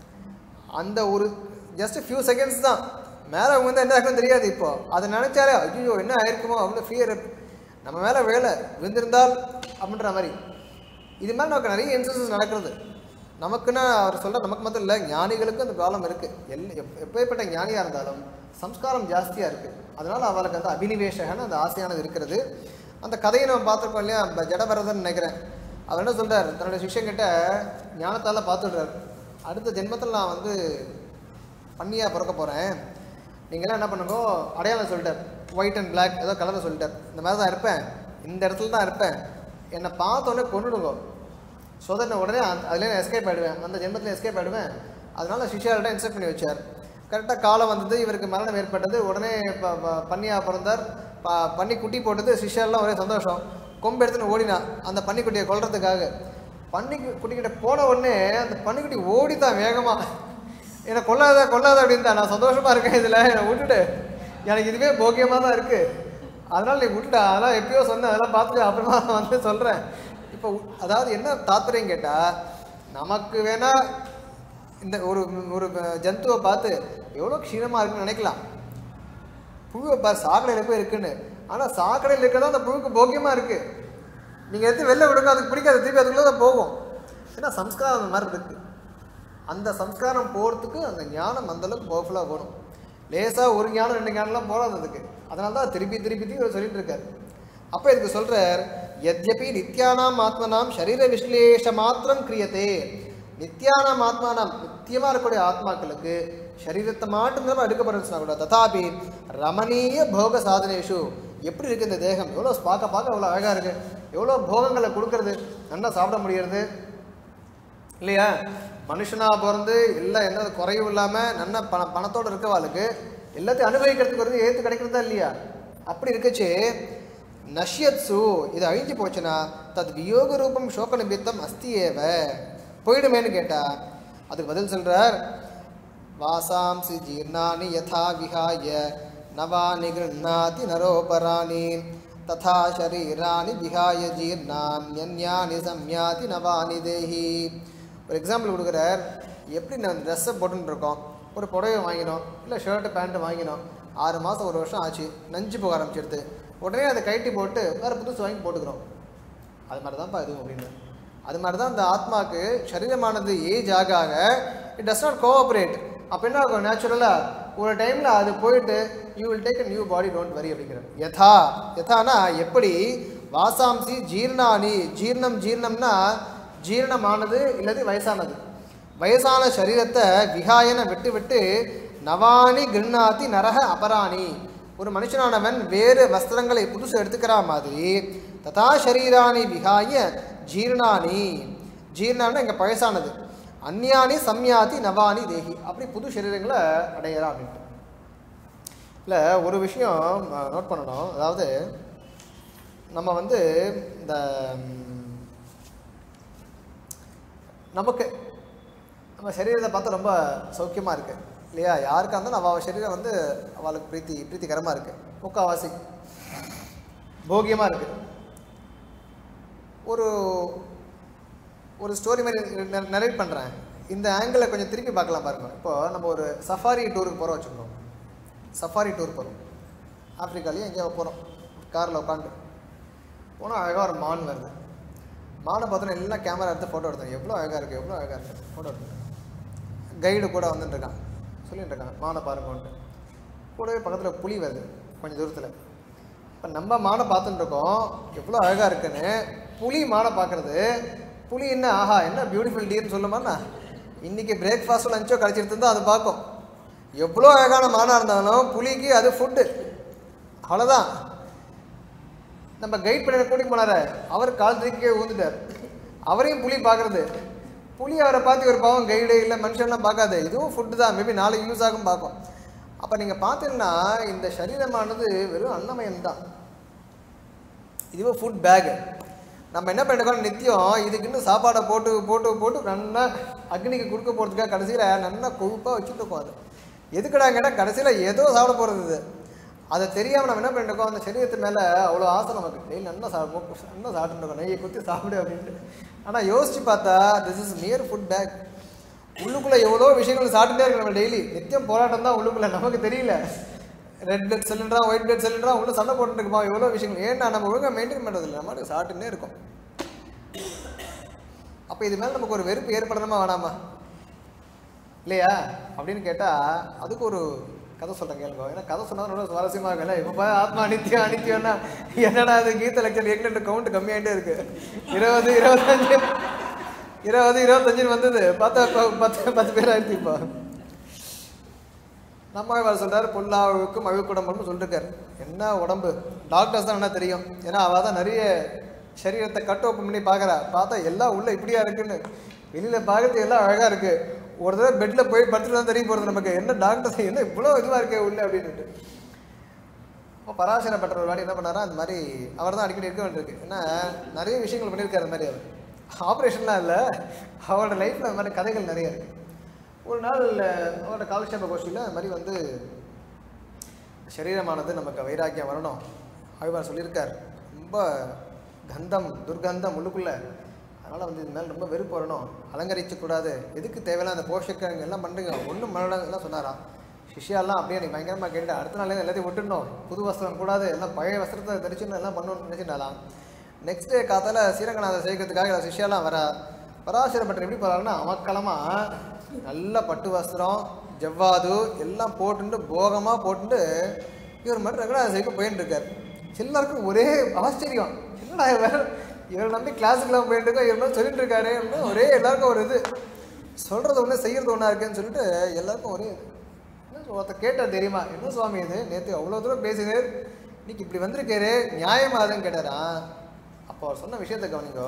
அந்த ஒரு ஜஸ்ட் ஃபியூ செகண்ட்ஸ் தான் மேலே வந்து என்ன ஆகும் தெரியாது இப்போ அதை நினச்சாலே ஐயோ என்ன ஆயிருக்குமோ அவ்வளோ ஃபியர் நம்ம மேலே வேலை விழுந்திருந்தால் அப்படின்ற மாதிரி இது மாதிரி நமக்கு நிறைய இன்சிடென்ட்ஸ் நடக்கிறது நமக்குன்னா அவர் சொல்ற நமக்கு மட்டும் இல்லை ஞானிகளுக்கும் அந்த ப்ராப்ளம் இருக்குது எல் எப் எப்பேற்பட்ட ஞானியாக இருந்தாலும் சம்ஸ்காரம் ஜாஸ்தியாக இருக்குது அதனால் அவளுக்கு அந்த அபினிவேஷகன்னு அந்த ஆசையானது இருக்கிறது அந்த கதையை நம்ம பார்த்துருக்கோம் இல்லையா அந்த ஜடபரதன் நினைக்கிறேன் அவர் என்ன சொல்றார் தன்னுடைய சிஷ்யங்கிட்ட ஞானத்தால் பார்த்துடுறார் அடுத்த ஜென்மத்தில் நான் வந்து பண்ணியாக பிறக்க போகிறேன் நீங்களாம் என்ன பண்ணுங்க அடையாளம் சொல்லிட்டார் ஒயிட் அண்ட் பிளாக் ஏதோ கலரை சொல்லிட்டார் இந்த மாதிரி தான் இருப்பேன் இந்த இடத்துல தான் இருப்பேன் என்னை பார்த்தோன்னே கொண்டுடுங்க ஸோ தட் நான் உடனே அந்த அதுலேயே எஸ்கேப் ஆகிடுவேன் அந்த ஜென்மத்தில் எஸ்கேப் ஆகிடுவேன் அதனால சிஷியார்கிட்ட இன்ஸ்ட்ரக்ட் பண்ணி வச்சார் கரெக்டாக காலம் வந்தது இவருக்கு மரணம் ஏற்பட்டது உடனே இப்போ பன்னியாக பிறந்தார் ப பன்னி குட்டி போட்டது சிஷியார்லாம் ஒரே சந்தோஷம் கொம்பு எடுத்துன்னு ஓடினான் அந்த பன்னிக்குட்டியை கொல்றதுக்காக பன்னி குட்டிக்கிட்ட போன உடனே அந்த பன்னிக்குட்டி ஓடித்தான் வேகமாக என்னை கொல்லாத கொல்லாத அப்படின்னு தான் நான் சந்தோஷமா இருக்கேன் இதில் என்னை விட்டுட்டு எனக்கு இதுவே போக்கியமாக தான் இருக்கு அதனால நீ விட்டுட்டா அதெல்லாம் எப்பயோ சொன்னேன் அதெல்லாம் பார்த்துட்டு அப்புறமா வந்து சொல்கிறேன் இப்போ உ- அதாவது என்ன தாத்பரியம் கேட்டால் நமக்கு வேணா இந்த ஒரு ஒரு ஜந்துவை பார்த்து எவ்வளோ க்ஷீணமாக இருக்குன்னு நினைக்கலாம் புழுவை பாரு சாக்கடையில் போய் இருக்குன்னு ஆனால் சாக்கடையில் இருக்கிறதா அந்த புழுக்கு போக்கியமாக இருக்குது நீங்கள் எடுத்து வெளில விடுங்க அதுக்கு பிடிக்காது திருப்பி அதுக்குள்ளே தான் போகும் ஏன்னா சம்ஸ்காரம் அந்த மாதிரி இருக்குது அந்த சம்ஸ்காரம் போகிறதுக்கு அந்த ஞானம் அந்தளவுக்கு பவர்ஃபுல்லாக போகணும் லேசாக ஒரு ஞானம் ரெண்டு ஞானம்லாம் போகாது அதுக்கு அதனால தான் திருப்பி திருப்பி திருப்பி அவர் சொல்லிட்டு இருக்காரு அப்போ இதுக்கு சொல்கிறார் எத்யபி நித்யானாம் ஆத்மனாம் சரீர விஸ்லேஷ மாத்திரம் கிரியத்தே நித்தியானாம் ஆத்மானாம் நித்தியமாக இருக்கக்கூடிய ஆத்மாக்களுக்கு சரீரத்தை மட்டும்தான் எடுக்கப்படுன்னு சொன்னா கூட ததாபி ரமணீய போக சாதனேஷு எப்படி இருக்கு இந்த தேகம் எவ்வளோ பார்க்க பார்க்க எவ்வளோ அழகாக இருக்கு எவ்வளோ போகங்களை கொடுக்கறது நல்லா சாப்பிட முடியறது இல்லையா மனுஷனா பிறந்து எல்லாம் எந்த குறையும் இல்லாமல் நல்ல பண பணத்தோடு இருக்கவாளுக்கு எல்லாத்தையும் அனுபவிக்கிறதுக்கு வந்து ஏற்று கிடைக்கிறதா இல்லையா அப்படி இருக்கச்சு நஷ்யத்சு இது அழிஞ்சு போச்சுன்னா தத் வியோக ரூபம் சோக நிமித்தம் அஸ்தி ஏவ போயிடுமேன்னு கேட்டா அதுக்கு பதில் சொல்றார் வாசாம்சி ஜீர்ணானி யதா விஹாய நவானி கிருண்ணாதி நரோபராணி ததா ஷரீராணி விஹாய ஜீர்ணாம் யன்யானி சம்யாதி நவானி தேஹி ஒரு எக்ஸாம்பிள் கொடுக்குறார் எப்படி நான் ட்ரெஸ்ஸை போட்டுன்னு இருக்கோம் ஒரு புடவை வாங்கினோம் இல்லை ஷர்ட்டு பேண்ட்டு வாங்கினோம் ஆறு மாதம் ஒரு வருஷம் ஆச்சு நஞ்சு போக ஆரம்பிச்சிடுது உடனே அதை கைட்டி போட்டு வேறு புதுசு வாங்கி போட்டுக்கிறோம் அது மாதிரி தான்ப்பா இதுவும் அப்படின்னு அது மாதிரி தான் இந்த ஆத்மாக்கு சரீரமானது ஏஜ் ஆக ஆக இட் டஸ் நாட் கோஆப்ரேட் அப்போ என்ன ஆகும் நேச்சுரலாக ஒரு டைமில் அது போயிட்டு you will take a new body don't worry அப்படிங்கிறார் யதா யதானா எப்படி வாசாம்சி ஜீர்ணானி ஜீர்ணம் ஜீர்ணம்னா ஜீரணமானது இல்லது வயசானது வயசான சரீரத்தை விகாயனை விட்டு விட்டு நவானி கிருண்ணாதி நரக அபராணி ஒரு மனுஷனானவன் வேறு வஸ்திரங்களை புதுசு எடுத்துக்கிற மாதிரி ததா சரீராணி விகாய ஜீர்ணானி ஜீர்ணான்னு இங்கே பழசானது அந்யானி சம்யாதி நவானி தேகி அப்படி புது சரீரங்களை அடையிறான் அப்படின்ட்டு இல்லை ஒரு விஷயம் நோட் பண்ணணும் அதாவது நம்ம வந்து இந்த ம், நமக்கு நம்ம சரீரத்தை பார்த்தா ரொம்ப சௌக்கியமாக இருக்குது இல்லையா யாருக்கா இருந்தாலும் அவள் சரீரம் வந்து அவளுக்கு பிரீத்தி பிரீத்திகரமாக இருக்குது முக்கால்வாசி போகியமாக இருக்குது ஒரு ஒரு ஸ்டோரி மாதிரி நரேட் பண்ணுறேன் இந்த ஆங்கிளை கொஞ்சம் திருப்பி பார்க்கலாம் பாருங்க இப்போ நம்ம ஒரு சஃபாரி டூருக்கு போகிறோம் வச்சுக்கோங்க சஃபாரி டூர் போகிறோம் ஆப்பிரிக்காலேயும் எங்கேயோ போகிறோம் காரில் உட்காந்து போனால் அழகாக ஒரு மான் வருது மானை பார்த்தோன்னா எல்லாம் கேமரா எடுத்து ஃபோட்டோ எடுத்தோம் எவ்வளோ அழகாக இருக்குது எவ்வளோ அழகாக இருக்குது ஃபோட்டோ எடுத்தோம் கைடு கூட வந்துட்டு இருக்கான் சொல்லிட்டு இருக்கான் மானை பாருங்கன்ட்டு கூடவே பக்கத்தில் புலி வருது கொஞ்சம் தூரத்தில் இப்போ நம்ம மானை பார்த்துட்டு இருக்கோம் எவ்வளோ அழகாக இருக்குன்னு புலி மானை பார்க்குறது புலி என்ன ஆஹா என்ன பியூட்டிஃபுல் டீர்னு சொல்லுமாண்ணா இன்றைக்கி பிரேக்ஃபாஸ்ட்டோ லஞ்சோ கிடச்சிட்டு இருந்தால் அது பார்க்கும் எவ்வளோ அழகான மானாக இருந்தாலும் புலிக்கு அது ஃபுட்டு அவ்வளோதான் நம்ம கைட் பண்ண கூட்டிட்டு போனார அவர் கால் தூக்கி ஊந்துட்டார் அவரையும் புலி பார்க்கறது புலி அவரை பார்த்து ஒரு பாவம் கைடு இல்லை மனுஷன்லாம் பார்க்காது இதுவும் ஃபுட்டு தான் மேபி நாளைக்கு யூஸ் ஆகும் பார்க்கும் அப்போ நீங்கள் பார்த்தீங்கன்னா இந்த சரீரமானது வெறும் அன்னமயம் தான் இதுவும் ஃபுட் பேகு நம்ம என்ன பண்ணிருக்கோம் நித்தியம் இதுக்கு இன்னும் சாப்பாடை போட்டு போட்டு போட்டு நல்லா அக்னிக்கு கொடுக்க போகிறதுக்காக கடைசியில் நல்லா கொழுப்பாக வச்சுட்டு இருக்கோம் அது எதுக்குடா கேட்டால் கடைசியில் ஏதோ சாப்பிட போகிறது இது அதை தெரியாமல் நம்ம என்ன பண்ணிருக்கோம் அந்த சரீரத்து மேலே அவ்வளோ ஆசை நமக்கு டெய்லி நல்லா சாப்பிடும் நல்லா சாப்பிட்டுருக்கோம் நெய்யை குத்தி சாப்பிடு அப்படின்ட்டு ஆனால் யோசிச்சு பார்த்தா this is mere food bag உள்ளுக்குள்ளே எவ்வளோ விஷயங்கள் சாப்பிட்டுட்டே இருக்கு நம்ம டெய்லி நித்தியம் போராட்டம் தான் உள்ளுக்குள்ளே நமக்கு தெரியல ரெட் பிளட் சிலிண்டரா ஒயிட் பிளட் சிலிண்டரா உள்ள சண்டை போட்டுட்டு இருக்குமா எவ்வளோ விஷயங்கள் ஏன்னா நம்ம ஒழுங்காக மெயின்டைன் பண்ணுறதில்ல நம்ம பாட்டுக்கு சாப்பிட்டுன்னே இருக்கோம் அப்போ இது மேலே நமக்கு ஒரு வெறுப்பு ஏற்படணுமா வேணாமா இல்லையா அப்படின்னு கேட்டால் அதுக்கு ஒரு கதை சொல்கிறேன் கேளுங்க ஏன்னா கதை சொன்னா ரொம்ப சுவாரஸ்யமாக இருக்குல்ல இப்போ பாரு ஆத்மா அனித்தியம் அனித்தியம்னா என்னடா அது கீத லெக்சர் ஏற்கனவே கவுண்ட் கம்மியாகிட்டே இருக்கு இருபது இருபத்தஞ்சு இருபது இருபத்தஞ்சுன்னு வந்தது பார்த்தா இப்போ பத்து பத்து பேர் ஆயிடுச்சு இப்போ நம்ம அவர் சொல்றாரு புல்லாவுக்கும் அழுக்குடம்புன்னு சொல்லிருக்காரு என்ன உடம்பு டாக்டர்ஸ் தான் என்ன தெரியும் ஏன்னா அவள் தான் நிறைய சரீரத்தை கட் ஓப்பன் பண்ணி பார்க்குறா பார்த்தா எல்லாம் உள்ள இப்படியா இருக்குன்னு வெளியில் பார்க்கறது எல்லாம் அழகாக இருக்கு ஒரு தடவை பெட்டில் போய் படுத்துட்டு தான் தெரிய போகிறது நமக்கு என்ன டாக்டர் என்ன இவ்வளோ இதுவாக இருக்கே உள்ள அப்படின்ட்டு இப்போ பராசர பட்டர் ஒரு வாட்டி என்ன பண்ணாரா அந்த மாதிரி அவர் தான் அடிக்கடி இருக்க வேண்டியிருக்கு ஏன்னா நிறைய விஷயங்கள் பண்ணியிருக்காரு அந்த மாதிரி அவர் ஆப்ரேஷன்லாம் இல்லை அவரோட லைஃப்பில் அந்த மாதிரி கதைகள் நிறைய இருக்குது ஒரு நாள் அவரோட காலக்ஷேப கோஷ்டியில் அந்த மாதிரி வந்து சரீரமானது நமக்கு வைராக்கியம் வரணும் ஆழ்வார் சொல்லியிருக்கார் ரொம்ப கந்தம் துர்கந்தம் உள்ளுக்குள்ளே அதனால் வந்து இது மேலே ரொம்ப வெறுப்பு வரணும் அலங்கரிக்கக்கூடாது எதுக்கு தேவையில்ல அந்த போஷக்கங்கள் எல்லாம் பண்ணுறீங்க ஒன்றும் பண்ணலாம் எல்லாம் சொன்னாராம் சிஷ்யாலாம் அப்படியே எனக்கு பயங்கரமாக கேட்டு அடுத்த நாளே எல்லாத்தையும் விட்டுடணும் புது வஸ்திரம் கூடாது எல்லாம் பழைய வஸ்திரத்தை தரிச்சுன்னு எல்லாம் பண்ணணும்னு நினச்சிட்டாலாம் நெக்ஸ்ட் டே காத்தால ஸ்ரீரங்கநாதர் சேர்க்கறதுக்காக சிஷ்யாலாம் வரா பராசரப்பட்டர் எப்படி போகிறாருன்னா அமக்கலமாக நல்ல பட்டு வஸ்திரம் ஜவ்வாது எல்லாம் போட்டுட்டு போகமாக போட்டுட்டு இவர் மட்டும் ரங்கநாத சேர்க்க போயிட்டு இருக்கார் எல்லாருக்கும் ஒரே ஆச்சரியம் என்னடா இவர் இவர் நம்பி கிளாஸுக்குலாம் போயிட்டு இருக்கோம் இவர் மாதிரி சொல்லிட்டு இருக்காரு அப்படின்னு ஒரே எல்லாருக்கும் ஒரு இது சொல்கிறது ஒன்று செய்கிறது ஒன்றா இருக்கேன்னு சொல்லிட்டு எல்லாருக்கும் ஒரே இது. என்ன சொ- ஒருத்தர் கேட்டார் தெரியுமா என்ன சுவாமி இது நேற்று அவ்வளோ தூரம் பேசினேர் இன்னைக்கு இப்படி வந்திருக்காரு நியாயமாதுன்னு கேட்டாரா அப்போ அவர் சொன்ன விஷயத்தை கவனிங்கோ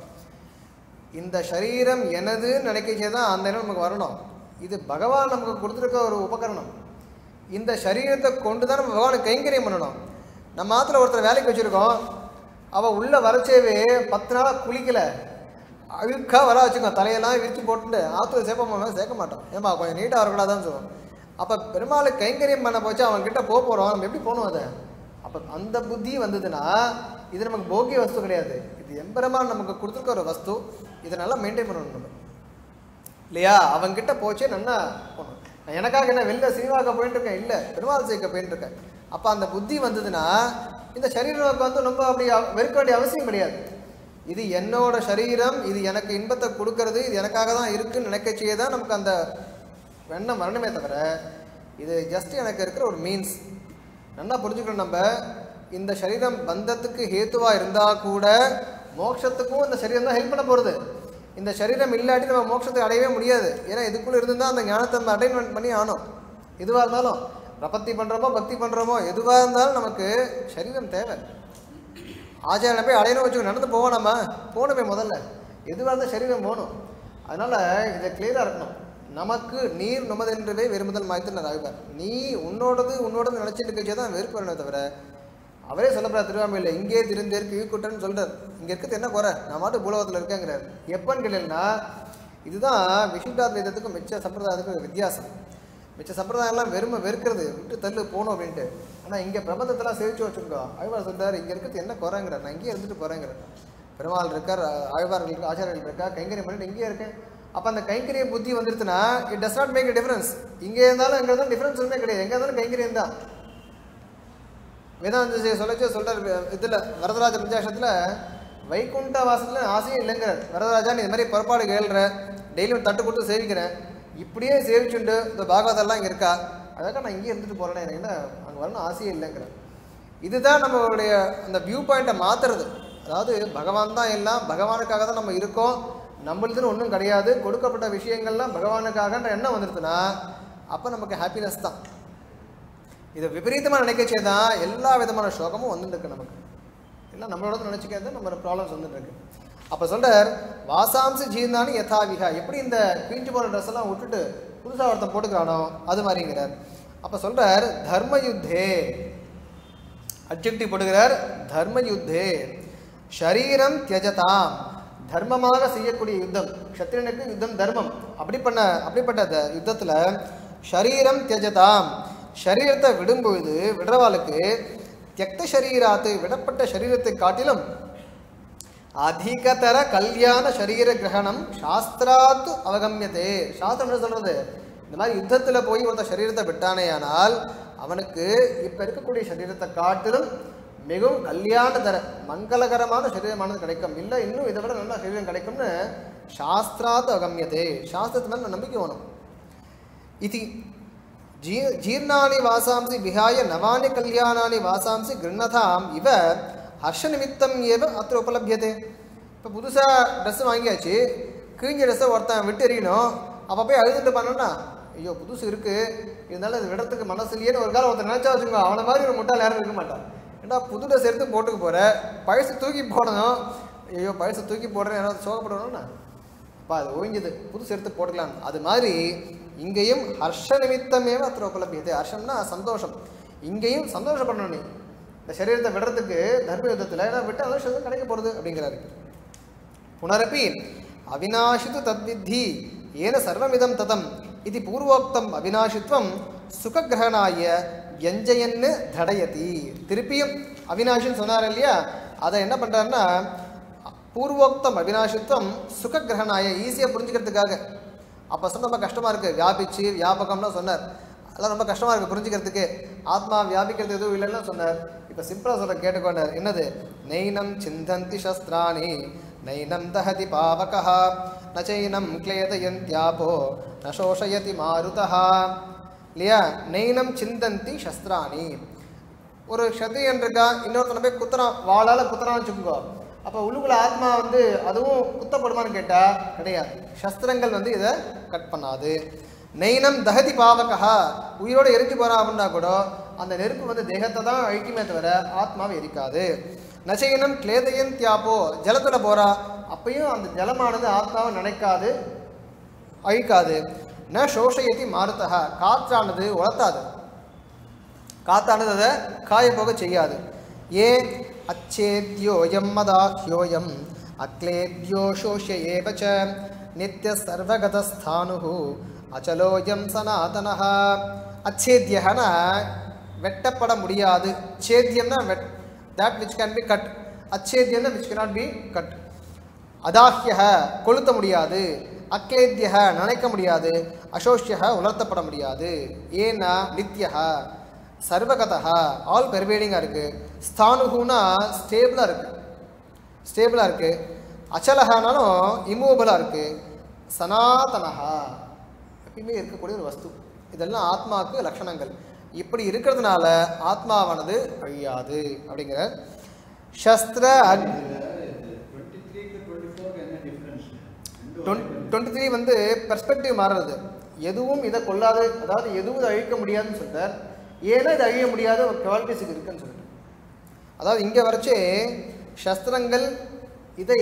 இந்த சரீரம் எனதுன்னு நினைக்கச்சே தான் அந்த இடம் நமக்கு வரணும் இது பகவான் நமக்கு கொடுத்துருக்க ஒரு உபகரணம் இந்த சரீரத்தை கொண்டு தான் நம்ம பகவானுக்கு கைங்கரியம் பண்ணணும் நம்ம ஆத்துல ஒருத்தர் வேலைக்கு வச்சுருக்கோம் அவள் உள்ளே வரச்சேவே பத்து நாளாக குளிக்கல அழுக்கா வர வச்சுக்கோ தலையெல்லாம் விரிச்சு போட்டுட்டு ஆற்றுல சேர்ப்போமா சேர்க்க மாட்டோம் ஏமா கொஞ்சம் நீட்டாக வரக்கூடாதான்னு சொல்லுவோம் அப்போ பெருமாள் கைங்கரியம் பண்ண போச்சு அவன் கிட்ட போக போகிறோம் நம்ம எப்படி போகணும் அதை அப்போ அந்த புத்தி வந்ததுன்னா இது நமக்கு போக்கிய வஸ்து கிடையாது இது எம்பெருமான் நமக்கு கொடுத்துருக்க ஒரு வஸ்து இதை நல்லா மெயின்டைன் பண்ணணும் நம்ம இல்லையா அவங்கிட்ட போச்சே நல்லா போகணும் நான் எனக்காக என்ன வெளில சினிமாக்க போயிட்டு இருக்கேன் இல்லை பெருமாள் சேர்க்க போயிட்டு இருக்கேன் அப்போ அந்த புத்தி வந்ததுன்னா இந்த சரீரம் வந்து ரொம்ப அப்படி அவ- வெறுக்க வேண்டிய அவசியம் கிடையாது இது என்னோட சரீரம் இது எனக்கு இன்பத்தை கொடுக்கறது இது எனக்காக தான் இருக்குன்னு நினைக்கச்சே தான் நமக்கு அந்த எண்ணம் வரணுமே தவிர இது ஜஸ்ட் எனக்கு இருக்கிற ஒரு மீன்ஸ் நல்லா புரிஞ்சுக்கணும் நம்ம இந்த சரீரம் பந்தத்துக்கு ஹேத்துவா இருந்தா கூட மோட்சத்துக்கும் இந்த சரீரம் தான் ஹெல்ப் பண்ண போகிறது இந்த சரீரம் இல்லாட்டி நம்ம மோட்சத்தை அடையவே முடியாது ஏன்னா இதுக்குள்ள இருந்தால் அந்த ஞானத்தை நம்ம அட்டைன்மெண்ட் பண்ணி ஆகணும் எதுவாக இருந்தாலும் பிரபத்தி பண்ணுறோமோ பக்தி பண்ணுறோமோ எதுவாக இருந்தாலும் நமக்கு சரீரம் தேவை ஆச்சாரியனை போய் அடையணும் வச்சுக்கோ நடந்து போவோம் நம்ம போகணுமே முதல்ல எதுவாக இருந்தால் சரீரம் போகணும் அதனால் இதை கிளியராக இருக்கணும் நமக்கு நீர் நமதென்றவே வெறுமுதல் மாய்த்து ஆகுவார் நீ உன்னோடது உன்னோடது நினச்சிட்டு இருக்கச்சே தான் வெறுப்பு வரணுமே தவிர அவரே சொல்லப்படுறார் திருவாமையில் இங்கே திருந்தேற்கு ஈக்குட்டன்னு சொல்கிறார் இங்கே இருக்கிறது என்ன குறை நான் மாட்டு பூலோகத்தில் இருக்கேங்கிறார் எப்போன்னு கேட்டீங்கன்னா இதுதான் விசுத்தாத்வைதத்துக்கும் மிச்ச சம்பிரதாயத்துக்கும் ஒரு வித்தியாசம் மிச்ச சம்பிரதாயம்லாம் வெறுமை வெறுக்கிறது விட்டு தள்ளு போகணும் அப்படின்ட்டு ஆனால் இங்கே பிரபந்தத்தெல்லாம் சேவிச்சு வச்சுருக்கோ ஆழ்வார் சொல்றார் இங்கே இருக்கிறது என்ன குறைங்கிறார் நான் இங்கேயே இருந்துட்டு போகிறேங்கிறார் பெருமாள் இருக்கார் ஆழ்வார்கள் இருக்கா ஆச்சாரியர்கள் இருக்கா கைங்கரியம் பண்ணிட்டு இங்கேயே இருக்கேன் அப்போ அந்த கைங்கரிய புத்தி வந்துருச்சுன்னா it does not make a difference இங்கே இருந்தாலும் எங்கே இருந்தாலும் டிஃபரன்ஸ் ஒன்றுமே கிடையாது எங்கே இருந்தாலும் கைங்கரியம் தான் வேதாந்த சொல்லச்சு சொல்றார் இதில் வரதராஜ பஞ்சாஷத்தில் வைகுண்ட வாசத்தில் ஆசையும் இல்லைங்கிறார் வரதராஜா நீ இது மாதிரி புறப்பாடு கேள்ற டெய்லியும் தட்டு கொடுத்து சேவிக்கிறேன் இப்படியே சேவிச்சுண்டு இந்த பாகவதெல்லாம் இங்கே இருக்கா அதாக நான் இங்கேயே இருந்துட்டு போகிறேன் எனக்கு என்ன அங்கே வரணும் ஆசையே இல்லைங்கிறார் இதுதான் நம்மளுடைய அந்த வியூ பாயிண்ட்டை மாற்றுறது அதாவது பகவான் தான் எல்லாம் பகவானுக்காக தான் நம்ம இருக்கோம் நம்மளுதுன்னு ஒன்றும் கிடையாது கொடுக்கப்பட்ட விஷயங்கள்லாம் பகவானுக்காகன்ற எண்ணம் வந்துடுதுன்னா அப்போ நமக்கு ஹாப்பினஸ் தான் இதை விபரீதமாக நினைக்கச்சே தான் எல்லா விதமான சோகமும் வந்துட்டு இருக்கு நமக்கு எல்லாம் நம்மளோட நினச்சிக்கிறது நம்ம ப்ராப்ளம்ஸ் வந்துட்டு இருக்கு அப்போ சொல்றார் வாசாம்ச ஜீர்ணானி யதாவிகா எப்படி இந்த கிழிஞ்சு போன ட்ரெஸ் எல்லாம் விட்டுட்டு புதுசாக ஒருத்தன் போட்டுக்கிறானோ அது மாதிரிங்கிறார் அப்போ சொல்றார் தர்ம யுத்தே அப்ஜெக்டிவ் போடுகிறார் தர்ம யுத்தே ஷரீரம் தியஜதாம் தர்மமாக செய்யக்கூடிய யுத்தம் க்ஷத்திரனுக்கு யுத்தம் தர்மம் அப்படி பண்ண அப்படிப்பட்ட த- யுத்தத்துல ஷரீரம் தியஜதாம் ஷரீரத்தை விடும்பொழுது விடுறவாளுக்கு தியக்த சரீராத்து விடப்பட்ட சரீரத்தை காட்டிலும் அதிகதர கல்யாண சரீர கிரகணம் சாஸ்திராத்து அவகமியதே சாஸ்திரம் என்ன சொல்றது இந்த மாதிரி யுத்தத்துல போய் ஒருத்த சரீரத்தை விட்டானேயானால் அவனுக்கு இப்ப இருக்கக்கூடிய சரீரத்தை காட்டிலும் மிகவும் கல்யாணதர மங்களகரமான சரீரமானது கிடைக்கும் இல்லை இன்னும் இதை விட நல்ல சரீரம் கிடைக்கும்னு சாஸ்திராத்து அவகமியதே சாஸ்திரத்து மேல நம்பிக்கை வேணும் इति जी जीर्णानि वासांसि विहाय नवानि कल्याणानि वासांसि गृह्णताम् इव ஹர்ஷநிமித்தம் ஏவ அത്ര உபலபியதே இப்போ புதுசாக ட்ரெஸ் வாங்கியாச்சு கிழிஞ்ச ட்ரெஸ்ஸை ஒருத்தன் விட்டு எறியணும் அப்போ போய் அழுதுட்டு பண்ணோன்னா ஐயோ புதுசு இருக்குது இருந்தாலும் அது விடத்துக்கு மனசு இல்லையேன்னு ஒரு காலம் ஒருத்தன் நினச்சா வச்சுக்கோ அவனை மாதிரி ஒரு முட்டாள் யாரும் இருக்க மாட்டான் ஏன்னா புது ட்ரெஸ் எடுத்து போட்டுக்க போகிற பழசு தூக்கி போடணும் ஐயோ பழசு தூக்கி போடுறேன் யாராவது சோகப்படணும்னா அப்பா அது ஓய்ஞ்சது புதுசு எடுத்து போட்டுக்கலாம் அது மாதிரி இங்கேயும் ஹர்ஷ நிமித்தமேவ அത്ര உபலபியது ஹர்ஷம்னா சந்தோஷம் இங்கேயும் சந்தோஷப்படணும் நீ இந்த சரீரத்தை விடுறதுக்கு தர்ம யுத்தத்தில் ஏன்னா விட்டு அனுஷம் கிடைக்க போகிறது அப்படிங்கிறாரு புனரப்பி அவிநாசித்து தத்வித்தி ஏன சர்வமிதம் ததம் இது பூர்வோக்தம் அவிநாசித்வம் சுககிரகணாய வியஞ்சயன்னு தடயதி திருப்பியும் அவிநாஷின்னு சொன்னார் இல்லையா அதை என்ன பண்ணுறாருன்னா பூர்வோக்தம் அவிநாசித்வம் சுககிரகணாய ஈஸியாக புரிஞ்சுக்கிறதுக்காக அப்போ சொன்ன ரொம்ப கஷ்டமாக இருக்குது வியாபிச்சு வியாபகம்லாம் சொன்னார் அதெல்லாம் ரொம்ப கஷ்டமாக இருக்குது புரிஞ்சுக்கிறதுக்கு ஆத்மா வியாபிக்கிறது எதுவும் இல்லைன்னு சொன்னார் இப்போ சிம்பிளாக சொல்ல கேட்டுக்கொண்டார் என்னது நெய்னம் சிந்தந்தி சஸ்திராணி நைனம் தஹதி பாவகா நச்சைனம் கிளேதயந்தியாபோ ந சோஷயதி மாருதா இல்லையா நெய்னம் சிந்தந்தி சஸ்திராணி ஒரு க்ஷத்ரியன் இருக்கா இன்னொருத்தனை போய் குத்துறான் வாளால் குத்துறான்னு வச்சுக்கோங்க அப்போ உள்ளுக்குள்ள ஆத்மா வந்து அதுவும் குத்தப்படுமான்னு கேட்டால் கிடையாது சஸ்திரங்கள் வந்து இதை கட் பண்ணாது நெய்னம் தகதி பாவகா உயிரோட எரிஞ்சு போறா அப்படின்னா கூட அந்த நெருப்பு வந்து தேகத்தை தான் அழிக்குமே தவிர ஆத்மாவை எரிக்காது நசையினம் கிளேதையன் தியாப்போ ஜலத்துல போறா அப்பயும் அந்த ஜலமானது ஆத்மாவை நினைக்காது அழிக்காது ந சோஷயதி மாருத்தகா காற்றானது உலர்த்தாது காத்தானது அதை காய போக செய்யாது ஏ அச்சேத்யோயம் மதாஹ்யோயம் அக்லேத்யோ சோஷ்ய ஏவ ச நித்திய சர்வகதஸ்தானு அச்சலோயம் சனாதனः அச்சேத்யகனா வெட்டப்பட முடியாது சேத்தியம்னா வெட் that which can be cut அச்சேத்தியம்னா விச் cannot பி கட் அதாஹ்யக கொளுத்த முடியாது அக்லேத்யக நினைக்க முடியாது அசோஷ்யக உலர்த்தப்பட முடியாது ஏன்னா நித்யக சர்வகதா ஆல் பெர்வேடிங்காக இருக்குது ஸ்தானுகுனா ஸ்டேபிளாக இருக்குது ஸ்டேபிளாக இருக்குது அச்சலகனாலும் இம்மூவபிளாக இருக்குது சனாதனஹா எப்பயுமே இருக்கக்கூடிய ஒரு வஸ்து இதெல்லாம் ஆத்மாவுக்கு லட்சணங்கள் இப்படி இருக்கிறதுனால ஆத்மாவானது அழியாது அப்படிங்கிற சஸ்திர அக் டுவெண்ட்டி த்ரீக்கு டுவெண்ட்டி ஃபோருக்கு என்ன டிஃப்ரென்ஸ் டுவெண்ட்டி த்ரீ வந்து பெர்ஸ்பெக்டிவ் மாறுறது எதுவும் இதை கொள்ளாது அதாவது எதுவும் இதை அழிக்க முடியாதுன்னு சொல்றார் ஏன்னா இது அழிய முடியாத ஒரு குவாலிட்டிஸ் இருக்குன்னு சொல்லிட்டு அதாவது இங்கே வரைச்சே சஸ்திரங்கள் இதை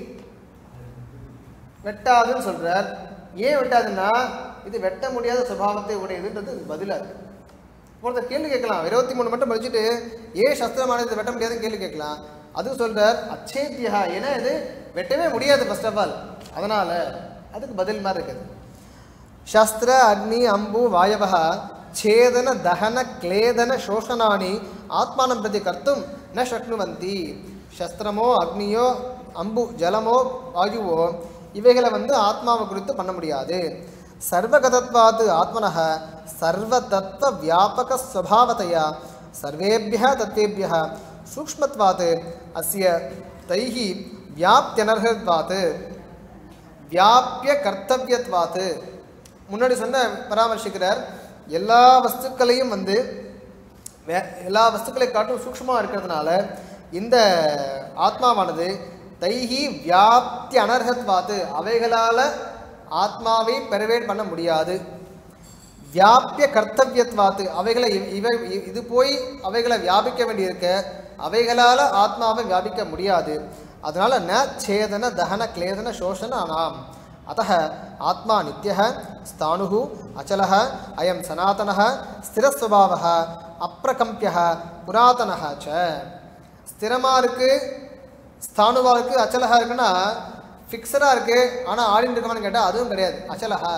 வெட்டாதுன்னு சொல்றார் ஏன் வெட்டாதுன்னா இது வெட்ட முடியாத சுபாவத்தை உடையதுன்றது பதிலாக இருக்கு ஒருத்தர் கேள்வி கேட்கலாம் இருபத்தி மூணு மட்டும் படிச்சுட்டு ஏன் சஸ்திரமானது இதை வெட்ட முடியாதுன்னு கேள்வி கேட்கலாம் அது சொல்றார் அச்சேத்தியா ஏன்னா இது வெட்டவே முடியாது ஃபர்ஸ்ட் ஆஃப் ஆல் அதனால அதுக்கு பதில் மாதிரி இருக்குது ಶಸ್ತ್ರ ಅಗ್ನಿ ಅಂಬು ವಾಯವ ಛೇದನ ದಹನ ಕ್ಲೇದನ ಶೋಷಣಾನಿ ಆತ್ಮಾನಂ ಪ್ರತಿ ಕರ್ತು ನ ಶಕ್ನುವಂತಿ ಶಸ್ತ್ರமோ அக்னியோ அம்பு ஜலமோ வாயுவோ இவைகளை வந்து ஆத்மாவை குறித்து பண்ண முடியாது சர்வகதத்வாத் ஆத்மனः சர்வதத்துவ வியாபக ஸ்வபாவதையா சர்வேபிய தத்வேபிய சூக்ஷ்மத்வாத் அஸ்ய தைஹ வியாப்தியனர்ஹத்வாத் வியாபிய கர்த்தவியத்வாத்து முன்னாடி சொன்ன பராமர்சிக்கிறார் எல்லா வஸ்துக்களையும் வந்து வே- எல்லா வஸ்துக்களை காட்டும் சூக்ஷ்மமாக இருக்கிறதுனால இந்த ஆத்மாவானது தைஹி வியாப்தி அனர்ஹத்வாத்து அவைகளால் ஆத்மாவை பெர்வேட் பண்ண முடியாது வியாபிய கர்த்தவியத்வாத்து அவைகளை இவ- இவை இ- இது போய் அவைகளை வியாபிக்க வேண்டியிருக்க அவைகளால் ஆத்மாவை வியாபிக்க முடியாது அதனால ந சேதன தகன கிளேதன சோஷன அனாம் அத்தः ஆத்மா நித்தியः ஸ்தானுः அச்சலः அயம் சனாதனः ஸ்திரஸ்வபாவः அப்பிரகம்பியः புராதனः ச ஸ்திரமாக இருக்கு ஸ்தானுவா இருக்கு அச்சலகா இருக்குன்னா ஃபிக்ஸடாக இருக்கு ஆனால் ஆடிட்டு இருக்கமான்னு கேட்டால் அதுவும் கிடையாது அச்சலகா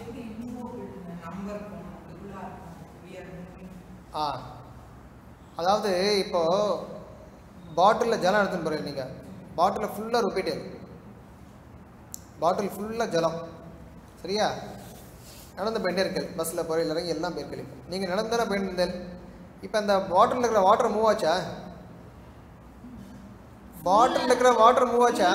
ஆ அதாவது இப்போ பாட்டிலில் ஜலம் எடுத்துன்னு போகிறீங்க நீங்கள் பாட்டிலில் ஃபுல்லாக ருப்பிட்டு பாட்டில் ஃபுல்லாக ஜலம் சரியா நடந்து போயிட்டே இருக்கல் பஸ்ஸில் போகிற இறங்கி எல்லாம் போயிருக்கல் நீங்கள் நடந்தானே போயிட்டு இருந்தேன் இப்போ அந்த பாட்டிலில் இருக்கிற வாட்டர் மூவ் ஆச்சா பாட்டிலில் இருக்கிற வாட்டர் மூவ் ஆச்சா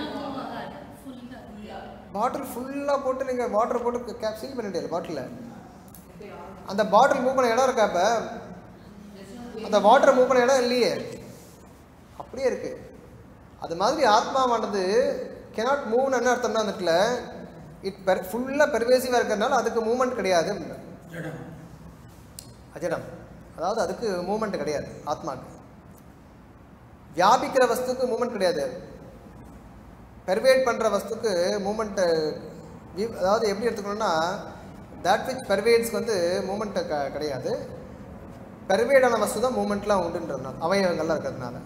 பாட்டில் ஃபுல்லாக போட்டு நீங்கள் வாட்டர் போட்டு கேப் சீல் பண்ணிட்டீங்க பாட்டிலில் அந்த பாட்டில் மூவ் பண்ண இடம் இருக்கா இப்போ அந்த வாட்டர் மூவ் பண்ண இடம் இல்லையே அப்படியே இருக்கு அது மாதிரி ஆத்மாவானது கெனாட் மூவ்னு என்ன அர்த்தம்னா அந்த இடத்துல இட் பெர் ஃபுல்லாக பெர்வேசிவாக இருக்கிறதுனால அதுக்கு மூமெண்ட் கிடையாது அஜடம் அதாவது அதுக்கு மூமெண்ட் கிடையாது ஆத்மாக்கு வியாபிக்கிற வஸ்துக்கு மூமெண்ட் கிடையாது பெர்வேட் பண்ணுற வஸ்துக்கு மூமெண்ட்டு அதாவது எப்படி எடுத்துக்கணும்னா தட் விச் பெர்வேட்ஸ்க்கு வந்து மூமெண்ட்டு க கிடையாது பெர்வேடான வஸ்து தான் மூமெண்ட்லாம் உண்டுன்றதுனால அவயவங்கள்லாம் இருக்கிறதுனால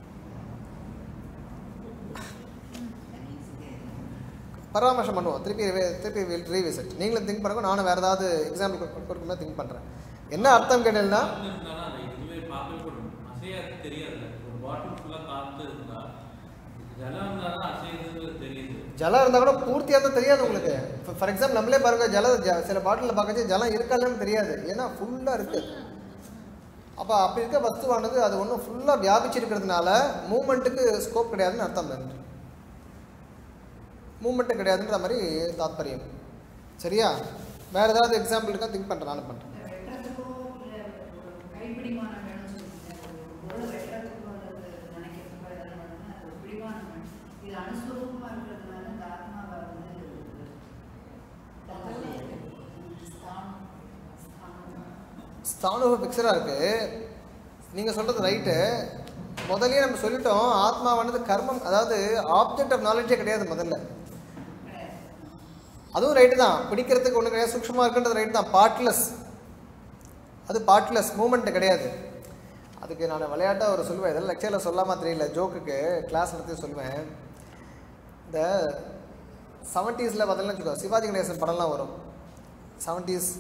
பராமர்சம் பண்ணுவோம் திருப்பி re- திருப்பி வில் ரீவிசிட் நீங்களும் திங்க் பண்ணுங்க நானும் வேறு ஏதாவது எக்ஸாம்பிள் கொடுக்கும்போது திங்க் பண்ணுறேன் என்ன அர்த்தம் கேட்டீங்கன்னா இருந்தாலும் அதை இதுவே பார்க்கவே கூட அசையாது தெரியாதுல்ல ஒரு பாட்டில் ஃபுல்லாக காற்று இருந்தா ஜலம் இருந்தால் தான் அசையுதுன்றது தெரியுது ஜலம் இருந்தால் கூட பூர்த்தியாக தான் தெரியாது உங்களுக்கு ஃபார் எக்ஸாம்பிள் நம்மளே பாருங்க ஜல ஜ- சில பாட்டிலில் பார்க்கச்சு ஜலம் இருக்கா இல்லைன்னு தெரியாது ஏன்னா ஃபுல்லாக இருக்குது அப்போ அப்படி இருக்க வஸ்துவானது அது ஒன்றும் ஃபுல்லாக வியாபிச்சிருக்கிறதுனால மூமெண்ட்டுக்கு ஸ்கோப் கிடையாதுன்னு அர்த்தம் தான் மூமெண்ட்டு கிடையாதுன்ற மாதிரி தாத்பரியம் சரியா வேறு ஏதாவது எக்ஸாம்பிள் இருக்கா திங்க் பண்ணுறேன் நானும் பண்ணுறேன் வெட்டுறதுக்கோ இல்லை ஒரு கைப்பிடிமானம் வேணும்னு சொல்லுங்க ஒரு பொருளை வெட்டுறதுக்கோ அல்லது நினைக்கிறதுக்கோ எதனா வேணும்னா அது ஒரு பிடிமானம் ஸ்தானுபவ ஃபிக்ஸடாக இருக்குது நீங்கள் சொல்கிறது ரைட்டு முதல்லயே நம்ம சொல்லிட்டோம் ஆத்மாவானது கர்மம் அதாவது ஆப்ஜெக்ட் ஆஃப் நாலேஜே கிடையாது முதல்ல அதுவும் ரைட்டு தான் பிடிக்கிறதுக்கு ஒன்று கிடையாது சூக்ஷமாக இருக்குன்றது ரைட்டு தான் பார்ட்லெஸ் அது பார்ட்லெஸ் மூமெண்ட் கிடையாது அதுக்கு நான் விளையாட்டாக ஒரு சொல்லுவேன் இதெல்லாம் லெக்சரில் சொல்லாமா தெரியல ஜோக்குக்கு கிளாஸ் நடத்தி சொல்லுவேன் இந்த செவன்ட்டீஸில் பார்த்தீங்கன்னா வச்சுக்கோ சிவாஜி கணேசன் படம்லாம் வரும் செவன்ட்டீஸ்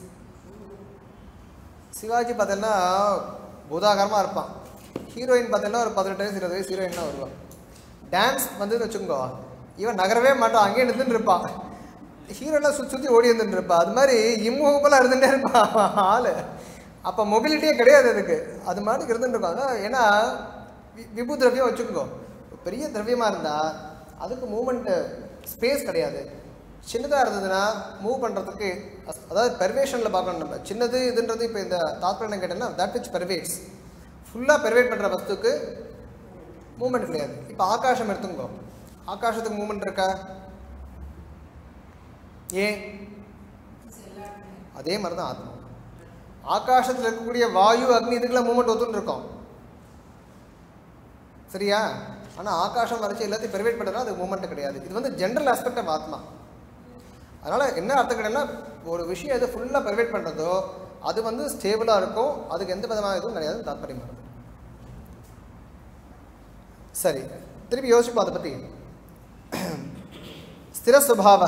சிவாஜி பார்த்தீங்கன்னா பூதாகரமாக இருப்பான் ஹீரோயின் பார்த்தீங்கன்னா ஒரு பதினெட்டு வயசு இருபது வயசு ஹீரோயின்னா வருவான் டான்ஸ் வந்து வச்சுக்கோ இவன் நகரவே மாட்டான் அங்கேயே நின்றுட்டு இருப்பான் ஹீரோலாம் சுற்றி சுற்றி ஓடி இருந்துட்டு இருப்பான் அது மாதிரி இம்முகப்பெல்லாம் இருந்துகிட்டே இருப்பான் ஆள் அப்போ மொபிலிட்டியே கிடையாது அதுக்கு அது மாதிரி இருந்துட்டு இருப்பாங்க ஏன்னா வி- விபு திரவியம் வச்சுக்கோ பெரிய திரவியமாக இருந்தால் அதுக்கு மூமெண்ட்டு ஸ்பேஸ் கிடையாது சின்னதாக இருந்ததுன்னா மூவ் பண்ணுறதுக்கு அதாவது பெர்வேஷனில் பார்க்கணும் நம்ம சின்னது இதுன்றது இப்போ இந்த தாத்பரியம் கேட்டேன்னா தட் விச் பெர்வேட்ஸ் ஃபுல்லாக பெர்வேட் பண்ணுற வஸ்துக்கு மூமெண்ட் கிடையாது இப்போ ஆகாசம் எடுத்துங்கோ ஆகாசத்துக்கு மூமெண்ட் இருக்கா ஏன் அதே மாதிரி தான் ஆத்மா ஆகாசத்தில் இருக்கக்கூடிய வாயு அக்னி இதுக்கெல்லாம் மூமெண்ட் ஒத்துன்னு இருக்கோம் சரியா ஆனால் ஆகாசம் வரைச்சி எல்லாத்தையும் பெர்வேட் பண்ணுறதுனா அது மூமெண்ட் கிடையாது இது வந்து ஜென்ரல் ஆஸ்பெக்ட் ஆஃப் ஆத்மா அதனால் என்ன அர்த்தம் கிடையாதுன்னா ஒரு விஷயம் எது ஃபுல்லாக பெர்வேட் பண்ணுறதோ அது வந்து ஸ்டேபிளாக இருக்கும் அதுக்கு எந்த விதமான இதுவும் கிடையாது தாத்பரியம் வருது சரி திருப்பி யோசிப்போம் அதை பற்றி ஸ்திரஸ்வபாவ